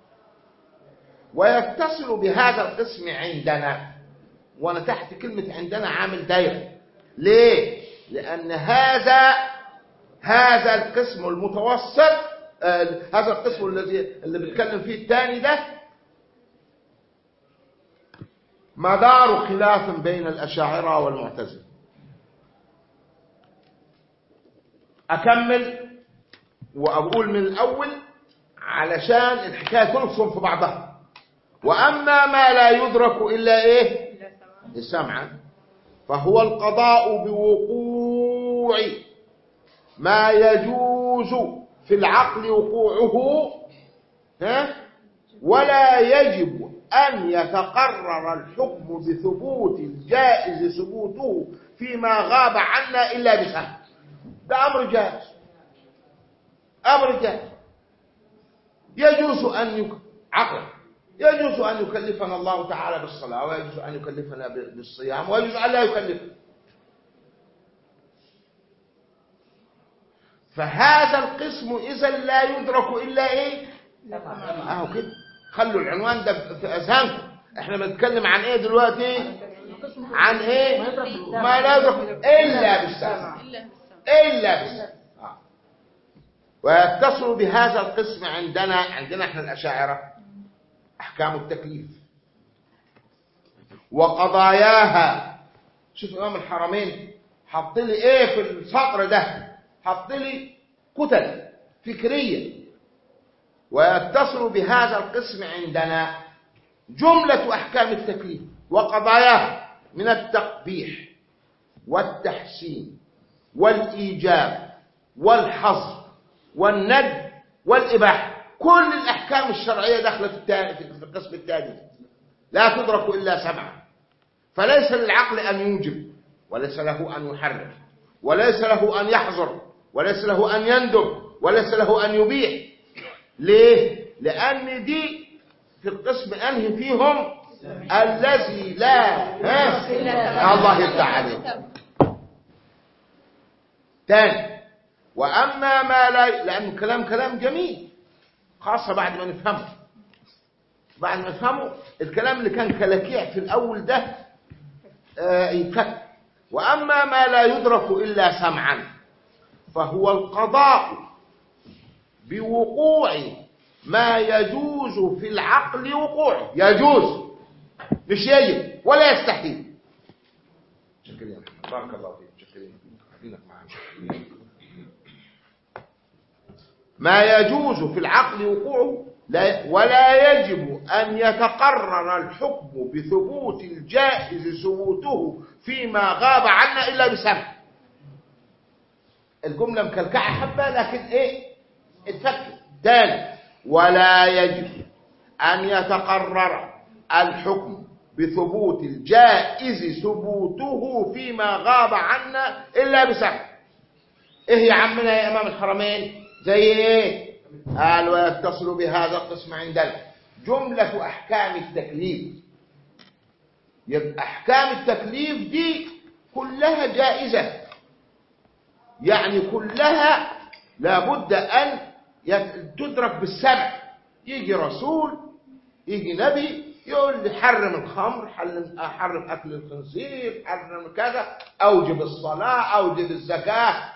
ويتصل بهذا القسم عندنا وانا تحت كلمة عندنا عامل دايرة ليه؟ لأن هذا هذا القسم المتوسط آه هذا القسم الذي اللي بنتكلم فيه الثاني ده مدار خلاف بين الأشاعرة والمعتزلة أكمل وأقول من الأول علشان الحكاية تلصم في بعضها وأما ما لا يدرك إلا إيه السمع فهو القضاء بوقوع ما يجوز في العقل وقوعه ها ولا يجب أن يتقرر الحكم بثبوت الجائز ثبوته فيما غاب عنا إلا بسبب ده أمر جائز أمر جائز يجوز أن يك... عقل يجوز أن يكلفنا الله تعالى بالصلاة ويجوز أن يكلفنا بالصيام ويجوز أن لا يكلفنا فهذا القسم إذا لا يدرك إلا إيه أهو كده خلوا العنوان ده في أذهانكم احنا بنتكلم عن ايه دلوقتي عن ايه ما لا يدرك إلا بالسمع إلا بالسمع آه. ويتصل بهذا القسم عندنا عندنا احنا الأشاعرة أحكام التكليف وقضاياها شوف إمام الحرمين حط لي ايه في السطر ده حط لي كتل فكرية ويتصل بهذا القسم عندنا جملة أحكام التكليف وقضاياها من التقبيح والتحسين والإيجاب والحظر والند والإباحة كل الأحكام الشرعية داخلة في القسم الثاني لا تدرك إلا سبعة فليس للعقل أن يوجب وليس له أن يحرم وليس له أن يحظر وليس له أن يندب وليس له أن يبيح ليه؟ لأن دي في القسم أنهي فيهم الذي لا ها الله يفتح عليك تاني وأما ما لا لأن الكلام كلام جميل خاصة بعد ما نفهمه بعد ما نفهمه الكلام اللي كان كلاكيع في الأول ده آه ينفك وأما ما لا يدرك إلا سمعا فهو القضاء بوقوع ما يجوز في العقل وقوعه يجوز مش يجب ولا يستحيل شكرا بارك الله فيك شكرا خلينك معانا ما يجوز في العقل وقوعه لا ولا يجب أن يتقرر الحكم بثبوت الجائز ثبوته فيما غاب عنا إلا بسبب الجملة مكلكعة حبة لكن إيه اتفكر تاني ولا يجب أن يتقرر الحكم بثبوت الجائز ثبوته فيما غاب عنا إلا بسبب إيه يا عمنا يا إمام الحرمين زي إيه قال ويتصل بهذا القسم عندنا جملة أحكام التكليف يبقى أحكام التكليف دي كلها جائزة يعني كلها لابد أن تدرك بالسمع يجي رسول يجي نبي يقول لي حرم الخمر حرم, حرم أكل الخنزير حرم كذا أوجب الصلاة أوجب الزكاة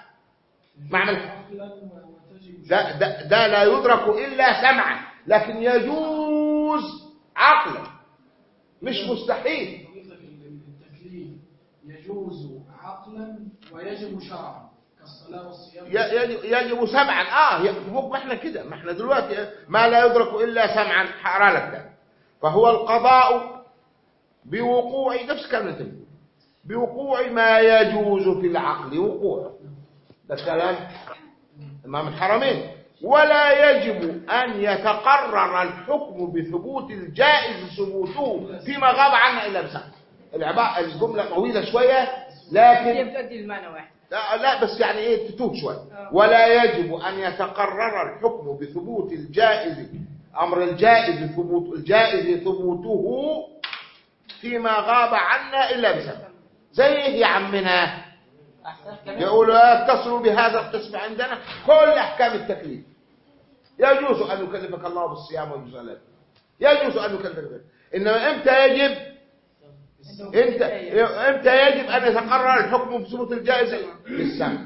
معنى ده, ده, ده لا يدرك إلا سمعا لكن يجوز يجوز عقلا مش مستحيل التكليف يجوز عقلا ويجب شرعا كالصلاة والصيام ي- يجب- يجب سمعا اه ي- هو ما احنا كده ما احنا دلوقتي ما لا يدرك الا سمعا هقرا لك ده فهو القضاء بوقوع نفس كلمه تقول بوقوع ما يجوز في العقل وقوعه ده كلام امام الحرمين ولا يجب ان يتقرر الحكم بثبوت الجائز ثبوته فيما غاب عنا الا بسبب العباء الجمله طويله شويه هي لكن بتؤدي المعنى واحد لا, لا بس يعني ايه تتوه شويه آه. ولا يجب ان يتقرر الحكم بثبوت الجائز امر الجائز ثبوت الجائز ثبوته فيما غاب عنا الا بسبب زي ايه يا عمنا احسن كمان يقولوا اتصلوا بهذا القسم عندنا كل احكام التكليف يجوز ان يكلفك الله بالصيام والصلاه يجوز ان يكلفك انما امتى يجب انت امتى يجب ان يتقرر الحكم بثبوت الجائزه بالسمع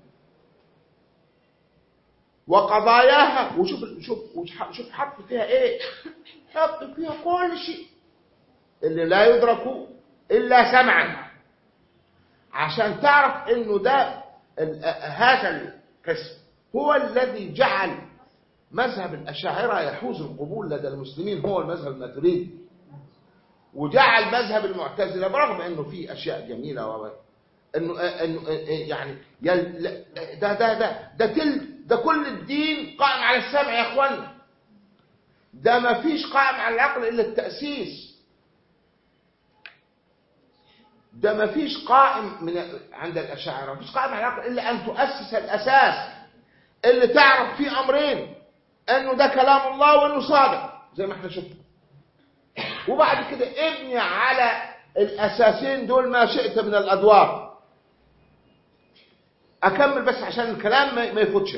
وقضاياها وشوف شوف شوف حط فيها ايه حط فيها كل شيء اللي لا يدرك الا سمعا عشان تعرف انه ده ال- هذا القسم هو الذي جعل مذهب الاشاعره يحوز القبول لدى المسلمين هو المذهب الماتريدي وجعل مذهب المعتزله برغم انه فيه اشياء جميله و انه انه يعني يل- لا- ده ده ده ده تل ده كل الدين قائم على السمع يا اخوانا ده ما فيش قائم على العقل الا التاسيس ده ما فيش قائم من عند الاشاعره ما فيش قائم على العقل الا ان تؤسس الاساس اللي تعرف فيه امرين انه ده كلام الله وانه صادق زي ما احنا شفنا وبعد كده ابني على الاساسين دول ما شئت من الادوار اكمل بس عشان الكلام ما ما يفوتش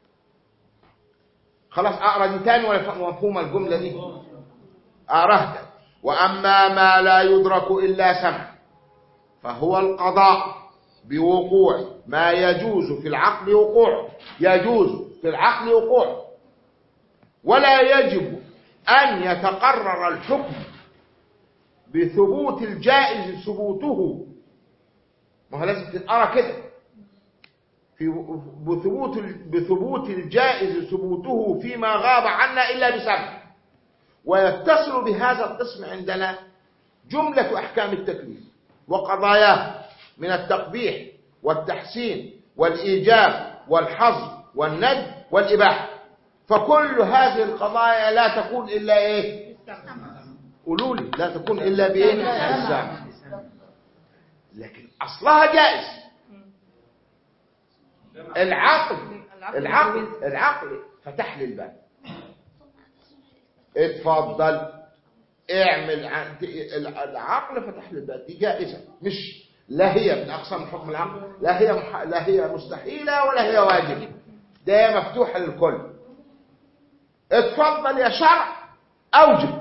خلاص اقرا دي تاني ولا مفهومه الجمله دي اقراها تاني. واما ما لا يدرك الا سمع فهو القضاء بوقوع ما يجوز في العقل وقوعه يجوز في العقل وقوعه ولا يجب أن يتقرر الحكم بثبوت الجائز ثبوته ما هو لازم تتقرا كده في بثبوت بثبوت الجائز ثبوته فيما غاب عنا إلا بسبب ويتصل بهذا القسم عندنا جملة أحكام التكليف وقضاياه من التقبيح والتحسين والإيجاب والحظر والند والإباحة فكل هذه القضايا لا تكون إلا إيه قولوا لي لا تكون إلا بإيه السمع لكن أصلها جائز العقل العقل العقل فتح لي الباب اتفضل اعمل عن- العقل فتح لي الباب دي جائزة مش لا هي من أقسام حكم العقل لا هي مح... لا هي مستحيلة ولا هي واجبة ده مفتوحة للكل اتفضل يا شرع أوجب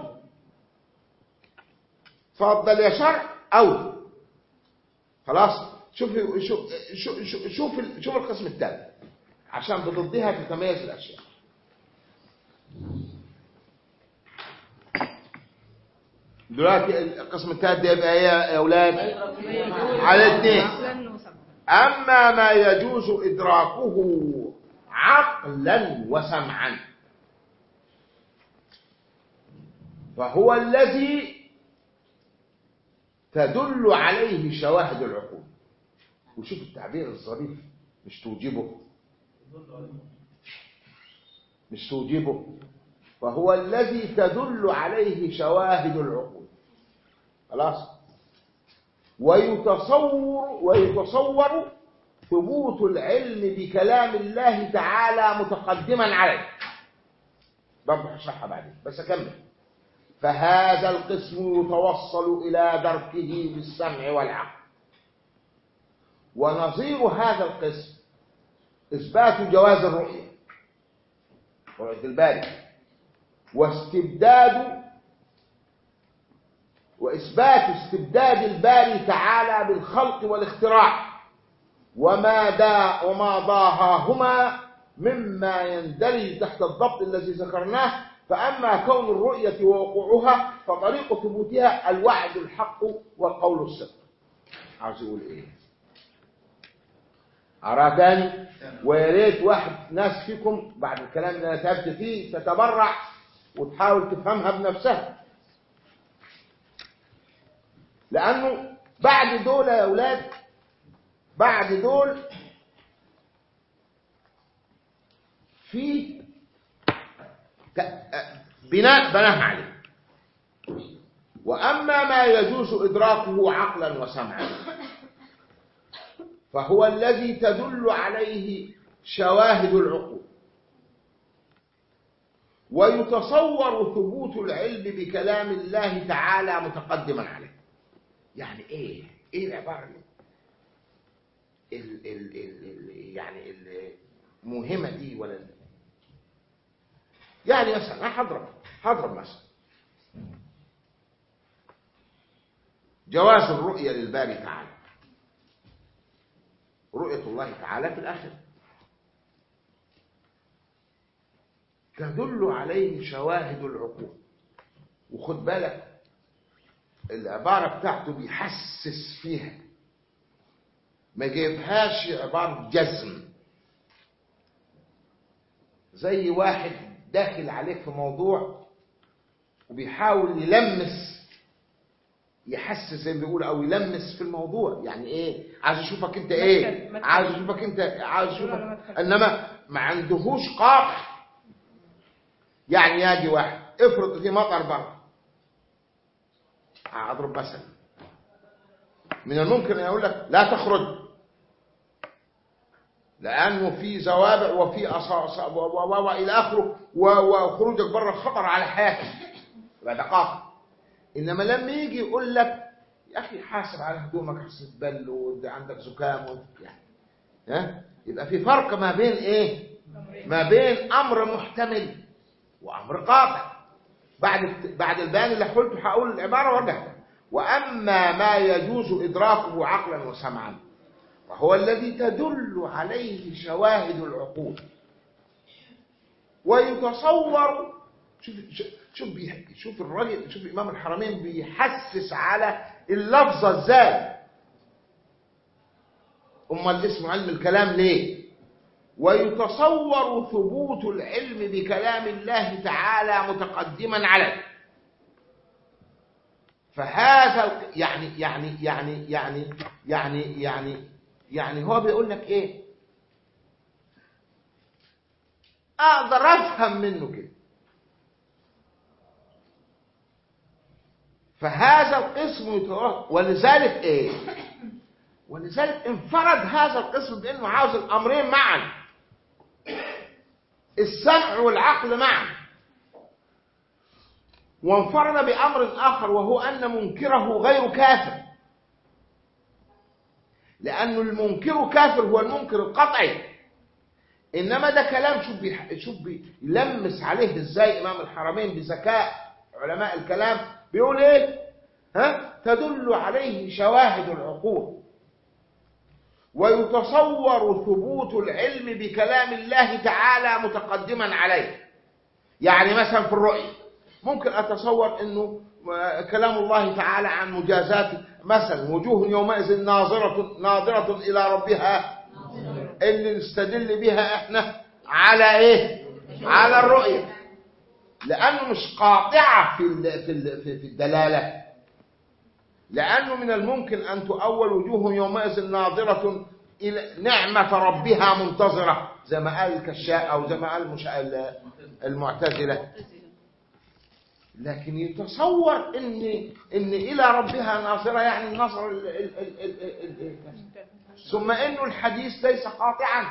اتفضل يا شرع أوجب خلاص شوف شوف شوف شوف شوف, ال- شوف القسم الثالث عشان بضدها تتميز الأشياء دلوقتي القسم الثالث ده يبقى ايه يا اولاد على الاثنين عقلا وسمعا أما ما يجوز إدراكه عقلا وسمعا فهو الذي تدل عليه شواهد العقول وشوف التعبير الظريف مش توجبه مش توجبه فهو الذي تدل عليه شواهد العقول خلاص ويتصور ويتصور ثبوت العلم بكلام الله تعالى متقدما عليه برضه هشرحها بعدين بس اكمل فهذا القسم يتوصل الى دركه بالسمع والعقل ونظير هذا القسم اثبات جواز الرؤيه رؤيه الباري واستبداد وإثبات استبداد الباري تعالى بالخلق والاختراع وما دا وما ضاهاهما مما يندرج تحت الضبط الذي ذكرناه فأما كون الرؤية ووقوعها فطريق ثبوتها الوعد الحق والقول الصدق عاوز يقول ايه أرى تاني ويا ريت واحد ناس فيكم بعد الكلام اللي انا تعبت فيه تتبرع وتحاول تفهمها بنفسها لأنه بعد دول يا أولاد بعد دول في ك- بناء بناه عليه وأما ما يجوز إدراكه عقلا وسمعا فهو الذي تدل عليه شواهد العقول ويتصور ثبوت العلم بكلام الله تعالى متقدما عليه يعني ايه ايه العباره دي ال ال ال ال يعني المهمه دي ولا يعني مثلا انا هضرب هضرب مثلا جواز الرؤيه للباري تعالى رؤيه الله تعالى في الاخره تدل عليه شواهد العقول وخد بالك العبارة بتاعته بيحسس فيها ما جايبهاش عبارة جزم زي واحد داخل عليك في موضوع وبيحاول يلمس يحسس زي ما بيقول او يلمس في الموضوع يعني ايه عايز اشوفك انت ايه مدخل- مدخل. عايز اشوفك انت عايز يقول على اشوفك مدخل. انما ما عندهوش قاطع يعني يجي واحد افرض في مطر بره اضرب مثلا من الممكن ان يقول لك لا تخرج لانه في زوابع وفي أصا- أصا- و- و- و- والى اخره و- وخروجك بره خطر على حياتك يبقى دقائق انما لما يجي يقول لك يا اخي حاسب على هدومك حسن تبل وانت عندك زكام وانت يعني ها يبقى في فرق ما بين ايه ما بين امر محتمل وامر قاطع بعد بعد البيان اللي قلته هقول العباره وارجع واما ما يجوز ادراكه عقلا وسمعا وهو الذي تدل عليه شواهد العقول ويتصور شوف شوف- شوف بيح- شوف الراجل شوف امام الحرمين بيحسس على اللفظه ازاي امال اسمه علم الكلام ليه ويتصور ثبوت العلم بكلام الله تعالى متقدما عليه فهذا ال- يعني يعني يعني يعني يعني يعني يعني هو بيقول لك ايه اقدر افهم منه كده فهذا القسم يتوقف ولذلك ايه ولذلك انفرد هذا القسم بانه عاوز الامرين معا السمع والعقل معا وانفرد بامر اخر وهو ان منكره غير كافر لانه المنكر كافر هو المنكر القطعي انما ده كلام شوف بيح... شوف بيلمس عليه ازاي امام الحرمين بذكاء علماء الكلام بيقول ايه ها تدل عليه شواهد العقول ويتصور ثبوت العلم بكلام الله تعالى متقدما عليه يعني مثلا في الرؤية ممكن أتصور أنه كلام الله تعالى عن مجازات مثلا وجوه يومئذ ناظرة ناظرة إلى ربها اللي نستدل بها احنا على ايه على الرؤية لأنه مش قاطعة في ال- في ال- في في الدلالة لأنه من الممكن أن تؤول وجوه يومئذ ناظرة إلى نعمة ربها منتظرة زي ما قال الكشاء أو زي ما قال المش... المعتزلة لكن يتصور إن إن إلى ربها ناظرة يعني النظر ال... ال... ال... ال... ال... ال... ثم إنه الحديث ليس قاطعا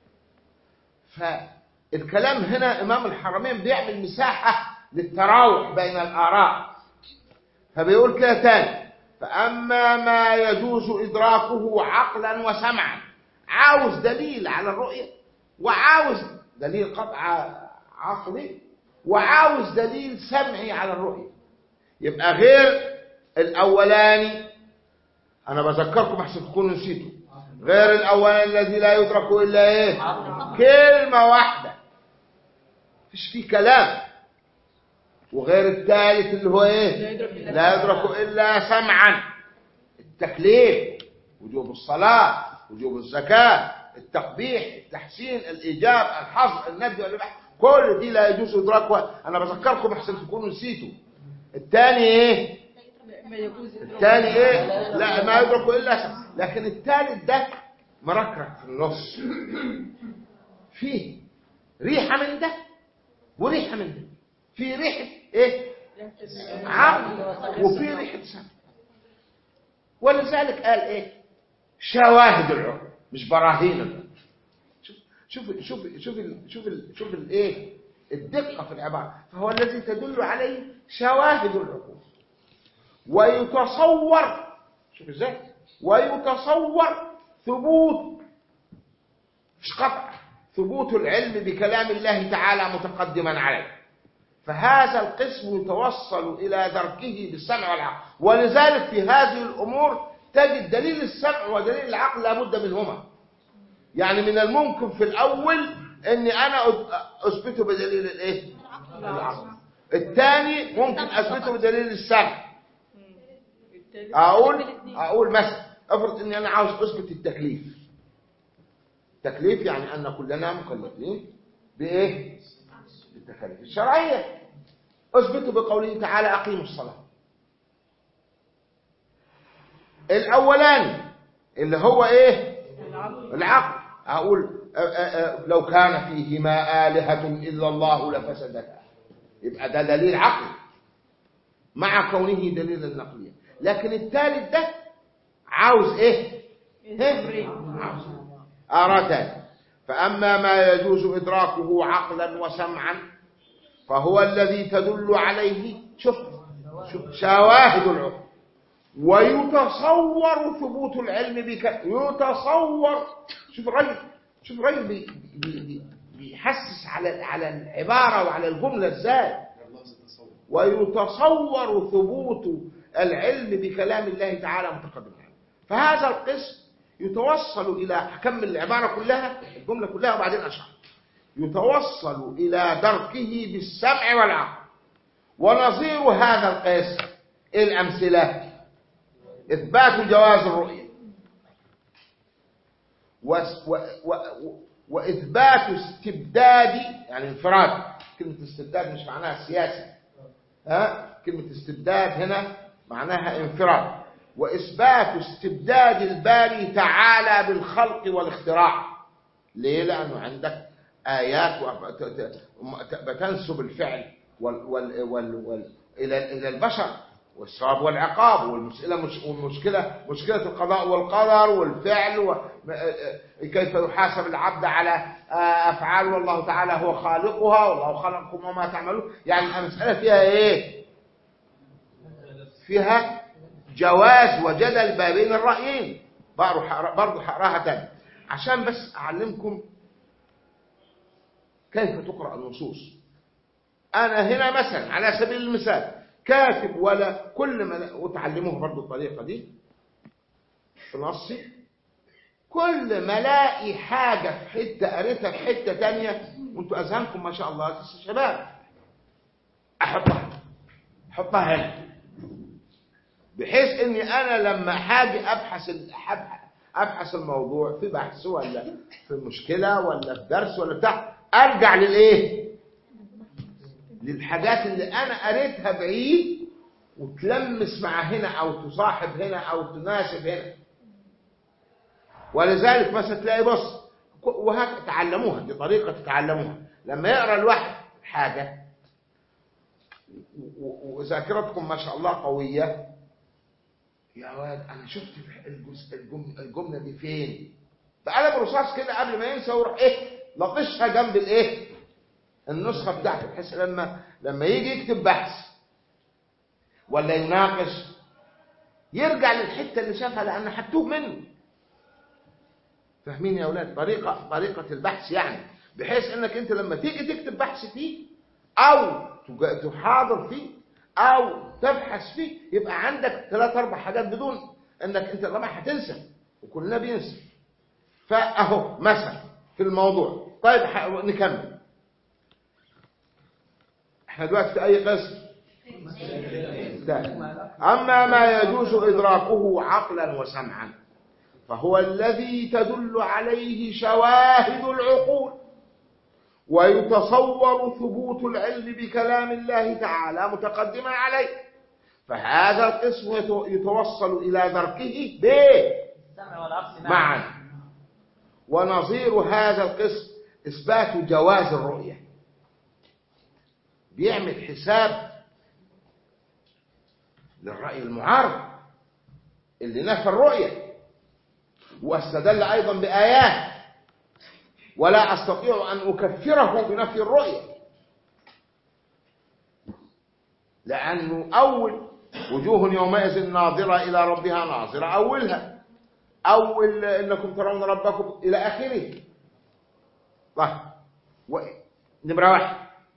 فالكلام هنا إمام الحرمين بيعمل مساحة للتراوح بين الآراء فبيقول كده تاني فأما ما يجوز إدراكه عقلا وسمعا عاوز دليل على الرؤية وعاوز دليل قطع عقلي وعاوز دليل سمعي على الرؤية يبقى غير الأولاني أنا بذكركم أحسن تكونوا نسيتوا غير الأولاني الذي لا يدرك إلا إيه كلمة واحدة مفيش فيه كلام وغير الثالث اللي هو ايه لا يدرك الا سمعا التكليف وجوب الصلاه وجوب الزكاه التقبيح التحسين الايجاب الحظر الندب والاباحه كل دي لا يجوز ادراكها انا بذكركم احسن تكونوا نسيتوا الثاني ايه ما يجوز الثاني ايه لا ما يدرك الا سمع لكن الثالث ده مركرك في النص فيه ريحه من ده وريحه من ده في ريحه ايه عقل وفي ريحه سمع ولذلك قال ايه شواهد العقل مش براهين العقل شوف شوف شوف شوف ال- شوف ال- شوف الايه الدقه في العباره فهو الذي تدل عليه شواهد العقول ويتصور شوف ازاي ويتصور ثبوت مش قطع ثبوت العلم بكلام الله تعالى متقدما عليه فهذا القسم يتوصل إلى دركه بالسمع والعقل ولذلك في هذه الأمور تجد دليل السمع ودليل العقل لابد منهما يعني من الممكن في الأول أني أنا أث- أثبته بدليل الإيه؟ العقل الثاني ممكن أثبته بدليل السمع اقول اقول مثلا افرض اني انا عاوز اثبت التكليف تكليف يعني ان كلنا مكلفين بايه بالتكاليف الشرعيه اثبته بقوله تعالى اقيموا الصلاه الاولاني اللي هو ايه العقل اقول أ- أ- أ- لو كان فيهما الهه الا الله لفسدتا يبقى ده دليل عقلي مع كونه دليلا نقليا لكن الثالث ده عاوز ايه إيه؟ عاوز أراد فأما ما يجوز إدراكه عقلا وسمعا فهو الذي تدل عليه شوف شوف شواهد العقل ويتصور ثبوت العلم بك يتصور شوف الرجل شوف الرجل بي بي بي بيحسس على على العبارة وعلى الجملة ازاي ويتصور ثبوت العلم بكلام الله تعالى متقدم عليه فهذا القسم يتوصل إلى أكمل العبارة كلها الجملة كلها وبعدين أشرح يتوصل إلى دركه بالسمع والعقل ونظير هذا القسم الأمثلة إثبات جواز الرؤية وس- و- و- وإثبات استبداد يعني انفراد كلمة استبداد مش معناها سياسي ها كلمة استبداد هنا معناها انفراد وإثبات استبداد الباري تعالى بالخلق والاختراع ليه؟ لأنه عندك آيات و- ت- ت- م- بتنسب الفعل وال وال وال وال إلى إلى البشر والثواب والعقاب والمشكلة مش والمشكلة مشكلة القضاء والقدر والفعل و كيف يحاسب العبد على آه، أفعال والله تعالى هو خالقها والله خلقكم وما تعملون يعني المسألة فيها إيه؟ فيها جواز وجدل ما بين الرأيين برضه هقراها تاني عشان بس أعلمكم كيف تقرأ النصوص أنا هنا مثلا على سبيل المثال كاتب ولا كل ما وتعلموه برضه الطريقة دي في نصي كل ما الاقي حاجة في حتة قريتها في حتة تانية وانتوا أذهانكم ما شاء الله لسه شباب أحطها أحطها هنا بحيث اني انا لما حاجي ابحث ال- أبحث- ابحث الموضوع في بحث ولا في مشكله ولا في درس ولا بتاع ارجع للايه للحاجات اللي انا قريتها بعيد وتلمس مع هنا او تصاحب هنا او تناسب هنا ولذلك مثلا تلاقي بص وهك تعلموها دي طريقه تتعلموها لما يقرا الواحد حاجه و- و- وذاكرتكم ما شاء الله قويه يا واد انا شفت الجزء الجمله, الجملة دي فين بقلم رصاص كده قبل ما ينسى ويروح ايه لطشها جنب الايه النسخه بتاعته بحيث لما لما يجي يكتب بحث ولا يناقش يرجع للحته اللي شافها لان هتوه منه فاهمين يا اولاد طريقه طريقه البحث يعني بحيث انك انت لما تيجي تكتب بحث فيه او تج- تحاضر فيه او تبحث فيه يبقى عندك ثلاث اربع حاجات بدون انك انت طبعا هتنسى وكلنا بينسى فاهو مثلا في الموضوع طيب ح- نكمل احنا دلوقتي في أي قسم الثاني. أما ما يجوز إدراكه عقلا وسمعا فهو الذي تدل عليه شواهد العقول ويتصور ثبوت العلم بكلام الله تعالى متقدما عليه فهذا القسم يتو- يتوصل إلى دركه به السمع والعقل معا ونظير هذا القسم إثبات جواز الرؤية بيعمل حساب للرأي المعارض اللي نفى الرؤية واستدل أيضا بآيات ولا أستطيع أن أكفره بنفي الرؤية لأنه أول وجوه يومئذ ناظرة إلى ربها ناظرة أولها أول إنكم ترون ربكم إلى آخره طيب و... نمرة واحد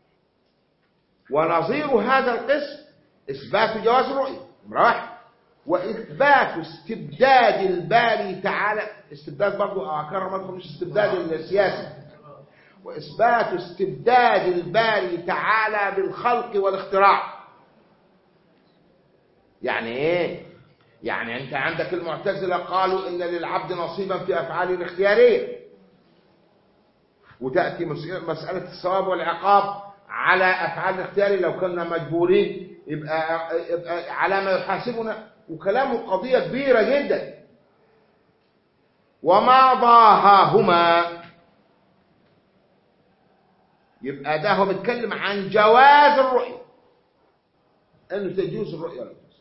ونظير هذا القسم إثبات جواز الرؤية نمرة واحد وإثبات استبداد الباري تعالى استبداد برضو أكرر مدخل مش استبداد السياسي وإثبات استبداد الباري تعالى بالخلق والاختراع يعني إيه؟ يعني أنت عندك المعتزلة قالوا إن للعبد نصيبا في أفعاله الاختيارية وتأتي مس- مسألة الثواب والعقاب على أفعال الاختيار لو كنا مجبورين يبقى, يبقى على ما يحاسبنا وكلامه قضية كبيرة جدا وما ضاهاهما يبقى ده هو بيتكلم عن جواز الرؤية انه تجوز الرؤية ولا تجوز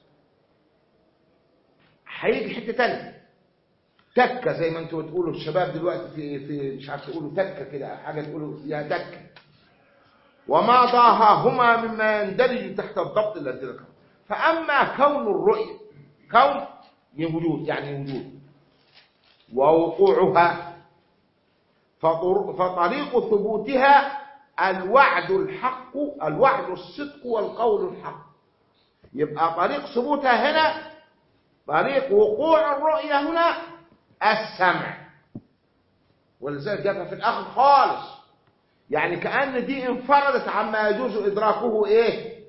هيجي حته تانية تكه زي ما انتوا بتقولوا الشباب دلوقتي في في مش عارف تقولوا تكه كده حاجه تقولوا فيها تكه وما ضاهاهما مما يندرج تحت الضبط الذي ذكر فاما كون الرؤيه كون وجود يعني وجود ووقوعها فطر- فطريق ثبوتها الوعد الحق الوعد الصدق والقول الحق يبقى طريق ثبوتها هنا طريق وقوع الرؤية هنا السمع ولذلك جابها في الآخر خالص يعني كأن دي انفردت عما يجوز إدراكه إيه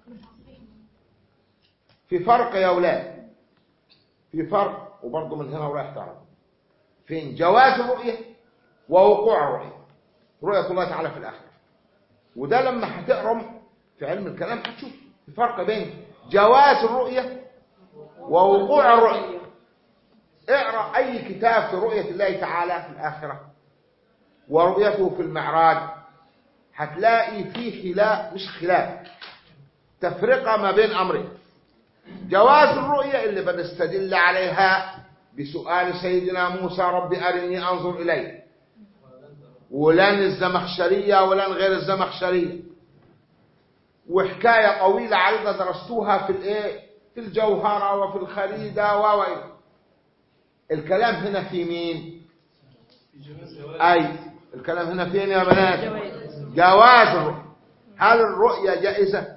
في فرق يا أولاد في فرق وبرضه من هنا ورايح تعرف فين جواز الرؤية ووقوع الرؤية رؤية الله تعالى في الآخرة وده لما هتقرم في علم الكلام هتشوف الفرق بين جواز الرؤية ووقوع الرؤية اقرأ أي كتاب في رؤية الله تعالى في الآخرة ورؤيته في المعراج هتلاقي فيه خلاف مش خلاف تفرقة ما بين أمرين جواز الرؤية اللي بنستدل عليها بسؤال سيدنا موسى رب أرني أنظر إليه ولن الزمخشرية ولن غير الزمخشرية وحكاية طويلة عريضة درستوها في الايه في الجوهرة وفي الخريدة و الكلام هنا في مين أي الكلام هنا فين يا بنات جواز الرؤية هل الرؤية جائزة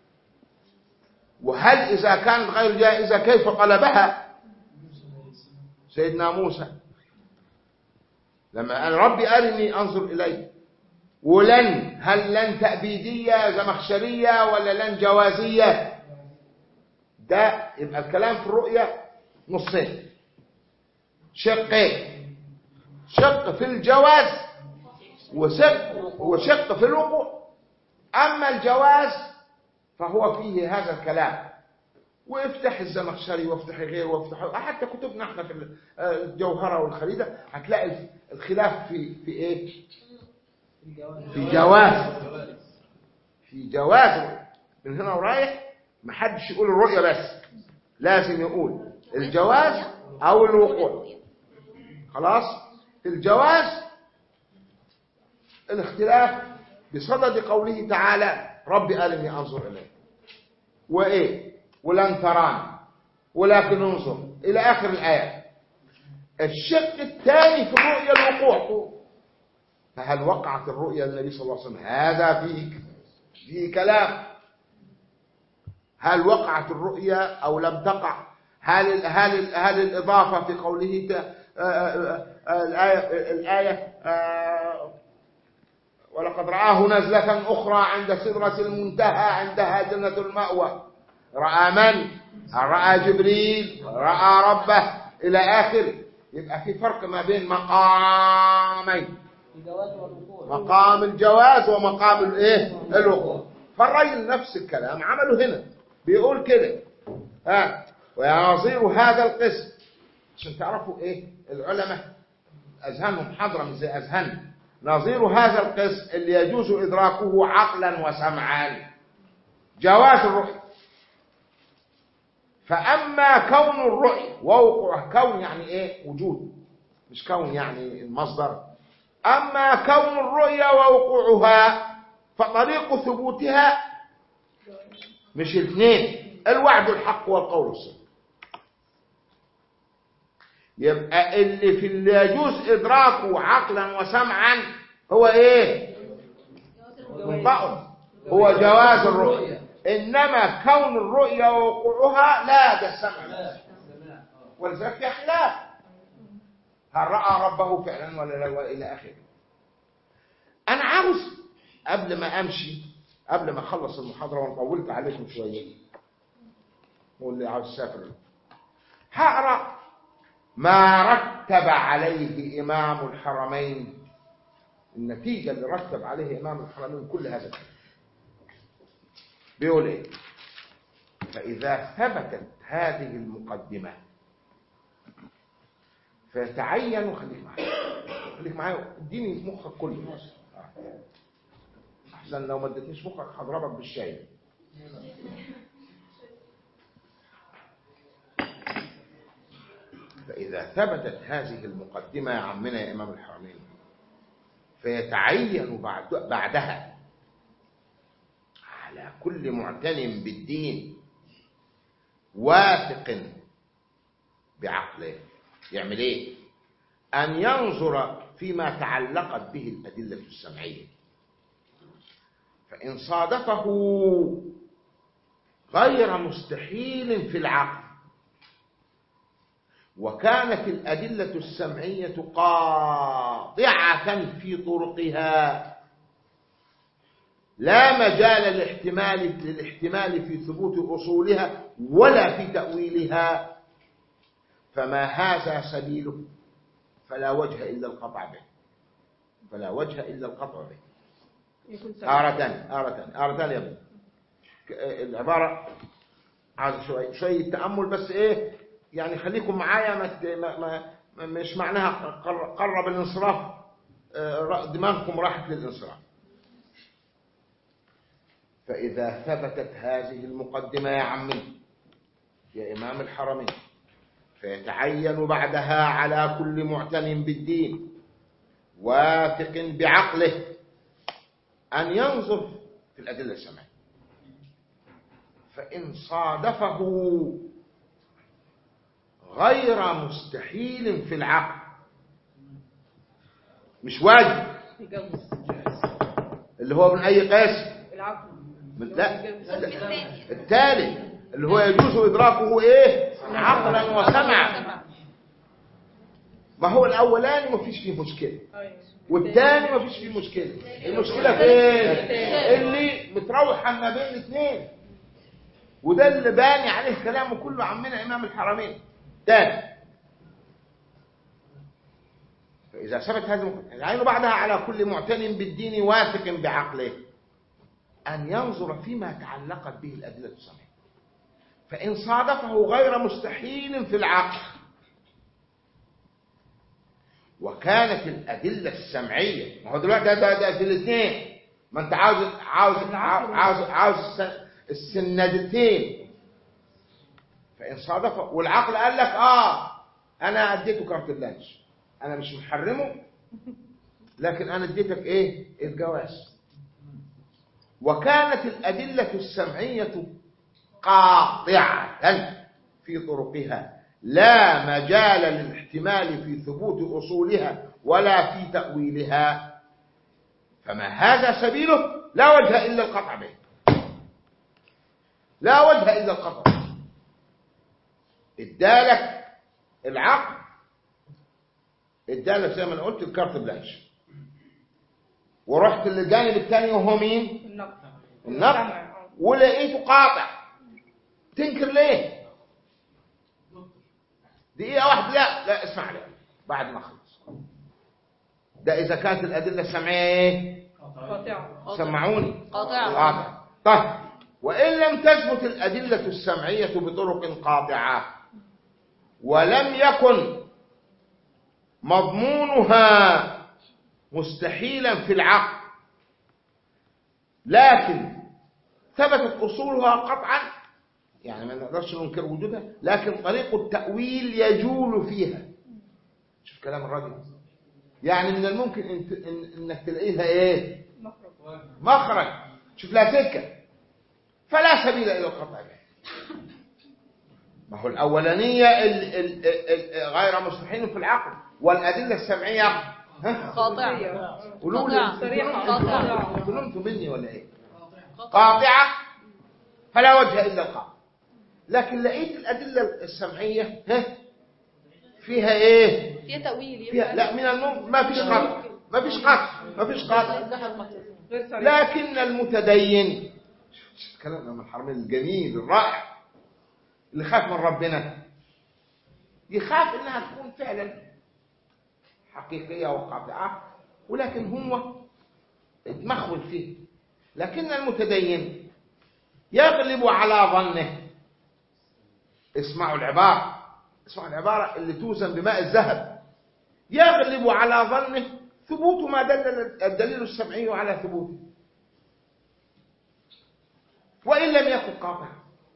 وهل إذا كانت غير جائزة كيف طلبها سيدنا موسى لما قال ربي أرني أنظر إليه ولن هل لن تأبيدية زمخشرية ولا لن جوازية ده يبقى الكلام في الرؤية نصين شقين شق في الجواز وشق, وشق في الوقوع أما الجواز فهو فيه هذا الكلام وافتح الزمخشري وافتح غيره وافتح حتى كتبنا احنا في الجوهرة والخريدة هتلاقي الخلاف في في ايه في جواز في جواز من هنا ورايح محدش يقول الرؤية بس لازم يقول الجواز او الوقوع خلاص الجواز الاختلاف بصدد قوله تعالى رب أرني أنظر إليه وإيه ولن تراني ولكن انظر إلى آخر الآية الشق الثاني في الرؤية الوقوع فهل وقعت الرؤيا للنبي صلى الله عليه وسلم هذا فيه فيه كلام هل وقعت الرؤيا أو لم تقع هل هل هل الإضافة في قوله الآية الآية ولقد رآه نزلة أخرى عند سدرة المنتهى عندها جنة المأوى رأى من؟ رأى جبريل رأى ربه إلى آخره يبقى في فرق ما بين مقامين الجواز والوقوع مقام الجواز ومقام الايه الوقوع فالرجل نفس الكلام عمله هنا بيقول كده ها ويناظير هذا القسم عشان تعرفوا ايه العلماء اذهانهم حاضره مش زي اذهاننا نظير هذا القسم اللي يجوز ادراكه عقلا وسمعا جواز الرؤيه فاما كون الرؤيه ووقوع كون يعني ايه وجود مش كون يعني المصدر أما كون الرؤيا ووقوعها فطريق ثبوتها مش الاثنين الوعد الحق والقول الصدق يبقى اللي في اللي يجوز إدراكه عقلا وسمعا هو إيه؟ منطقه هو جواز الرؤيا إنما كون الرؤيا ووقوعها لا ده السمع ولذلك في خلاف هل رأى ربه فعلا ولا لا وإلى آخره أنا عاوز قبل ما أمشي قبل ما أخلص المحاضرة وأنا طولت عليكم شوية واللي عاوز يسافر هقرأ ما رتب عليه إمام الحرمين النتيجة اللي رتب عليه إمام الحرمين كل هذا الكلام بيقول إيه فإذا ثبتت هذه المقدمة فيتعين خليك معايا خليك معايا اديني مخك كله احسن لو ما اديتنيش مخك هضربك بالشاي فاذا ثبتت هذه المقدمه يا عمنا يا امام الحرمين فيتعين بعد بعدها على كل معتن بالدين واثق بعقله يعمل ايه ان ينظر فيما تعلقت به الادله السمعيه فان صادفه غير مستحيل في العقل وكانت الادله السمعيه قاطعه في طرقها لا مجال للاحتمال للاحتمال في ثبوت اصولها ولا في تاويلها فما هذا سبيله فلا وجه إلا القطع به فلا وجه إلا القطع به آرتان آرتان آرتان يا ابني العبارة عايز شوية شوية تأمل بس إيه يعني خليكم معايا ما ما ما مش معناها قرب الانصراف دماغكم راحت للانصراف فإذا ثبتت هذه المقدمة يا عمي يا إمام الحرمين فيتعين بعدها على كل معتن بالدين واثق بعقله أن ينظر في الأدلة السمعية فإن صادفه غير مستحيل في العقل مش واجب اللي هو من أي قاسم من لا التالي اللي هو يجوز إدراكه إيه عقلا وسمعا ما هو الأولاني ما فيش فيه مشكلة والثاني ما فيش فيه مشكلة المشكلة فين اللي متروحة ما بين الاثنين وده اللي باني عليه كلامه كله عمنا إمام الحرمين تاني فإذا ثبت هذا العين بعدها على كل معتن بالدين واثق بعقله أن ينظر فيما تعلقت به الأدلة السمعية فإن صادفه غير مستحيل في العقل وكانت الأدلة السمعية ما هو دلوقتي ده, ده, ده في الاثنين ما أنت عاوز عاوز عاوز عاوز السندتين فإن صادفه والعقل قال لك آه أنا أديته كارت بلانش أنا مش محرمه لكن أنا اديتك إيه الجواز وكانت الأدلة السمعية قاطعة في طرقها لا مجال للاحتمال في ثبوت أصولها ولا في تأويلها فما هذا سبيله لا وجه إلا القطع به لا وجه إلا القطع ادالك العقل ادالك زي ما انا قلت الكارت بلانش ورحت للجانب الثاني وهو مين النقد النقد سمع. ولقيته قاطع تنكر ليه دقيقة واحدة لا لا اسمع لي بعد ما خلص ده إذا كانت الأدلة السمعية إيه؟ قاطعة سمعوني قاطعة. قاطع طيب وإن لم تثبت الأدلة السمعية بطرق قاطعة ولم يكن مضمونها مستحيلا في العقل لكن ثبتت أصولها قطعا يعني ما نقدرش ننكر وجودها لكن طريق التأويل يجول فيها شوف كلام الراجل يعني من الممكن إن إن انك تلاقيها ايه مخرج مخرج شوف لها سكه فلا سبيل الى القطع بها ما هو الاولانيه ال ال ال غير مستحيل في العقل والادله السمعيه ها قاطعة قولوا لي قاطعة. صريحة. قاطعة. انتوا نمتوا مني ولا ايه قاطع قاطعه فلا وجه الا القطع لكن لقيت الادله السمعيه ها فيها ايه فيها تأويل فيها لا من الممكن ما فيش قطع ما فيش قطع ما فيش قطع غير صريحة لكن المتدين شوف كلامنا من الحرمين الجميل الرائع اللي خاف من ربنا يخاف انها تكون فعلا حقيقيه وقاطعه ولكن هو اتمخول فيه لكن المتدين يغلب على ظنه اسمعوا العباره اسمعوا العباره اللي توزن بماء الذهب يغلب على ظنه ثبوت ما دل الدليل السمعي على ثبوته وإن لم يكن قاطعا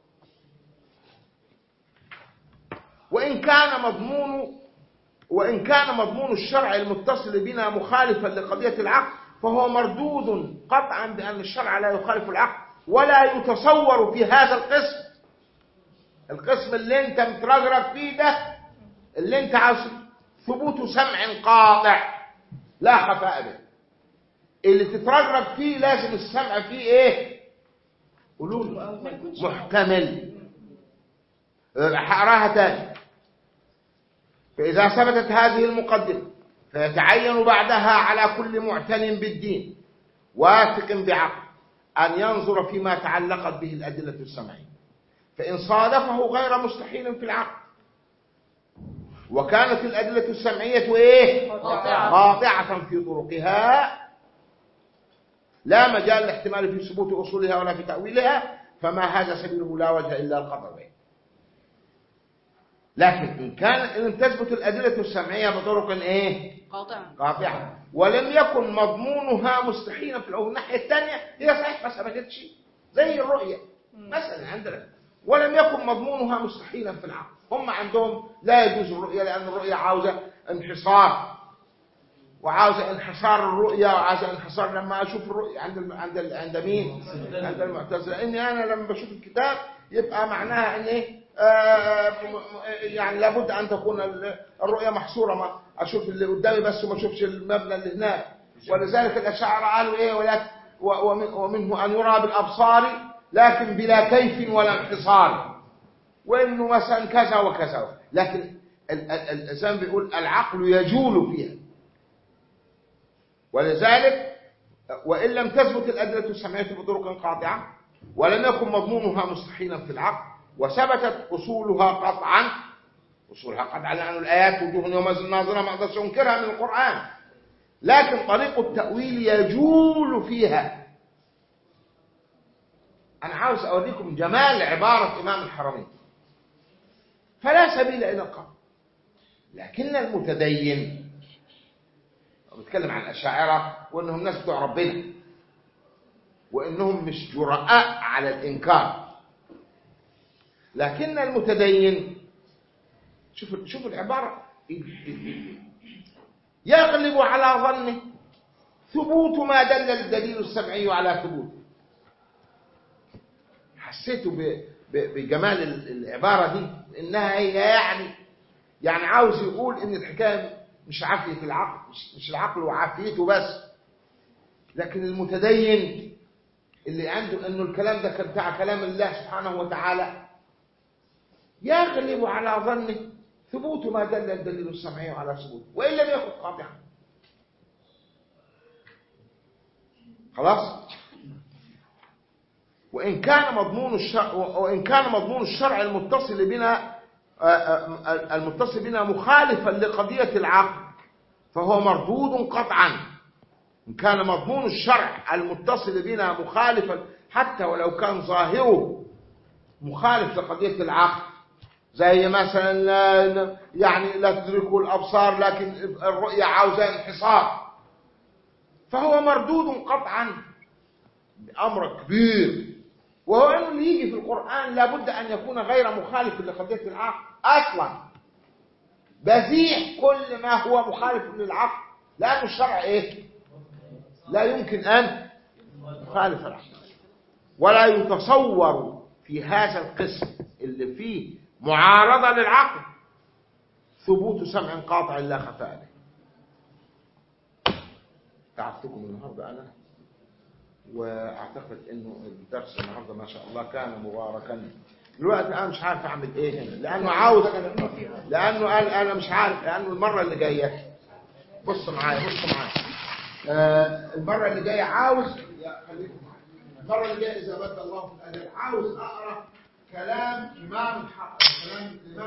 وإن كان مضمون وإن كان مضمون الشرع المتصل بنا مخالفا لقضية العقل فهو مردود قطعا بأن الشرع لا يخالف العقل ولا يتصور في هذا القسم القسم اللي انت مترجرج فيه ده اللي انت عاوز ثبوت سمع قاطع لا خفاء به اللي تترجرج فيه لازم السمع فيه ايه قولوا لي. محتمل هقراها تاني فإذا ثبتت هذه المقدمة فيتعين بعدها على كل معتن بالدين واثق بعقل أن ينظر فيما تعلقت به الأدلة السمعية فإن صادفه غير مستحيل في العقل وكانت الأدلة السمعية إيه؟ قاطعة. قاطعة في طرقها لا مجال لاحتمال في ثبوت أصولها ولا في تأويلها فما هذا سبيله لا وجه إلا القطع به لكن إن كان إن لم تثبت الأدلة السمعية بطرق إيه؟ قاطعة قاطعة ولم يكن مضمونها مستحيلا في الأول الناحية الثانية هي صحيح ما ثبتتش زي الرؤية مثلا عندنا ولم يكن مضمونها مستحيلا في العقل هم عندهم لا يجوز الرؤية لأن الرؤية عاوزة انحصار وعاوزة انحصار الرؤية وعاوزة انحصار لما أشوف الرؤية عند الم... عند ال... عند مين؟ عند المعتزلة إني أنا لما بشوف الكتاب يبقى معناها إن إيه؟ آه م- م- يعني لابد أن تكون ال- الرؤية محصورة ما أشوف اللي قدامي بس وما أشوفش المبنى اللي هناك ولذلك الأشاعرة قالوا إيه ولكن و- ومن- ومنه أن يرى بالأبصار لكن بلا كيف ولا انحصار وانه مثلا كذا وكذا لكن ال- ال- الانسان بيقول العقل يجول فيها ولذلك وان لم تثبت الادله السمعيه بطرق قاطعه ولم يكن مضمونها مستحيلا في العقل وثبتت اصولها قطعا اصولها قطعا لان الايات وجوه يومئذ ناظره ما اقدرش انكرها من القران لكن طريق التاويل يجول فيها انا عاوز اوريكم جمال عباره امام الحرمين فلا سبيل الى القول لكن المتدين هو بيتكلم عن الاشاعره وانهم ناس بتوع ربنا وانهم مش جرآء على الانكار لكن المتدين شوف شوف العباره يغلب على ظنه ثبوت ما دل الدليل السمعي على ثبوته حسيته ب- ب- بجمال ال- العبارة دي إنها هي يعني يعني عاوز يقول إن الحكاية مش عافية العقل مش, مش العقل وعافيته بس لكن المتدين اللي عنده إنه الكلام ده كان بتاع كلام الله سبحانه وتعالى يغلب على ظنه ثبوت ما دل الدليل السمعي على ثبوته وإن لم يكن قاطعا خلاص وإن كان مضمون الشرع وإن كان مضمون الشرع المتصل بنا آه، آه، المتصل بنا مخالفا لقضية العقل فهو مردود قطعا إن كان مضمون الشرع المتصل بنا مخالفا حتى ولو كان ظاهره مخالف لقضية العقل زي مثلا لا يعني لا تدركه الأبصار لكن الرؤية عاوزة انحصار فهو مردود قطعا بأمر كبير وهو انه اللي يجي في القرآن لابد أن يكون غير مخالف لقضية العقل أصلا بزيح كل ما هو مخالف للعقل لأن الشرع إيه لا يمكن أن يخالف العقل ولا يتصور في هذا القسم اللي فيه معارضة للعقل ثبوت سمع قاطع لا خفاء له تعبتكم النهارده انا واعتقد انه الدرس النهارده ما شاء الله كان مباركا دلوقتي انا مش عارف اعمل ايه هنا لانه عاوز لانه قال انا مش عارف لانه المره اللي جايه بص معايا بص معايا آه المره اللي جايه عاوز يا خليكم معايا. المره اللي جايه اذا بدا الله في الاجل عاوز اقرا كلام امام الحق كلام الامام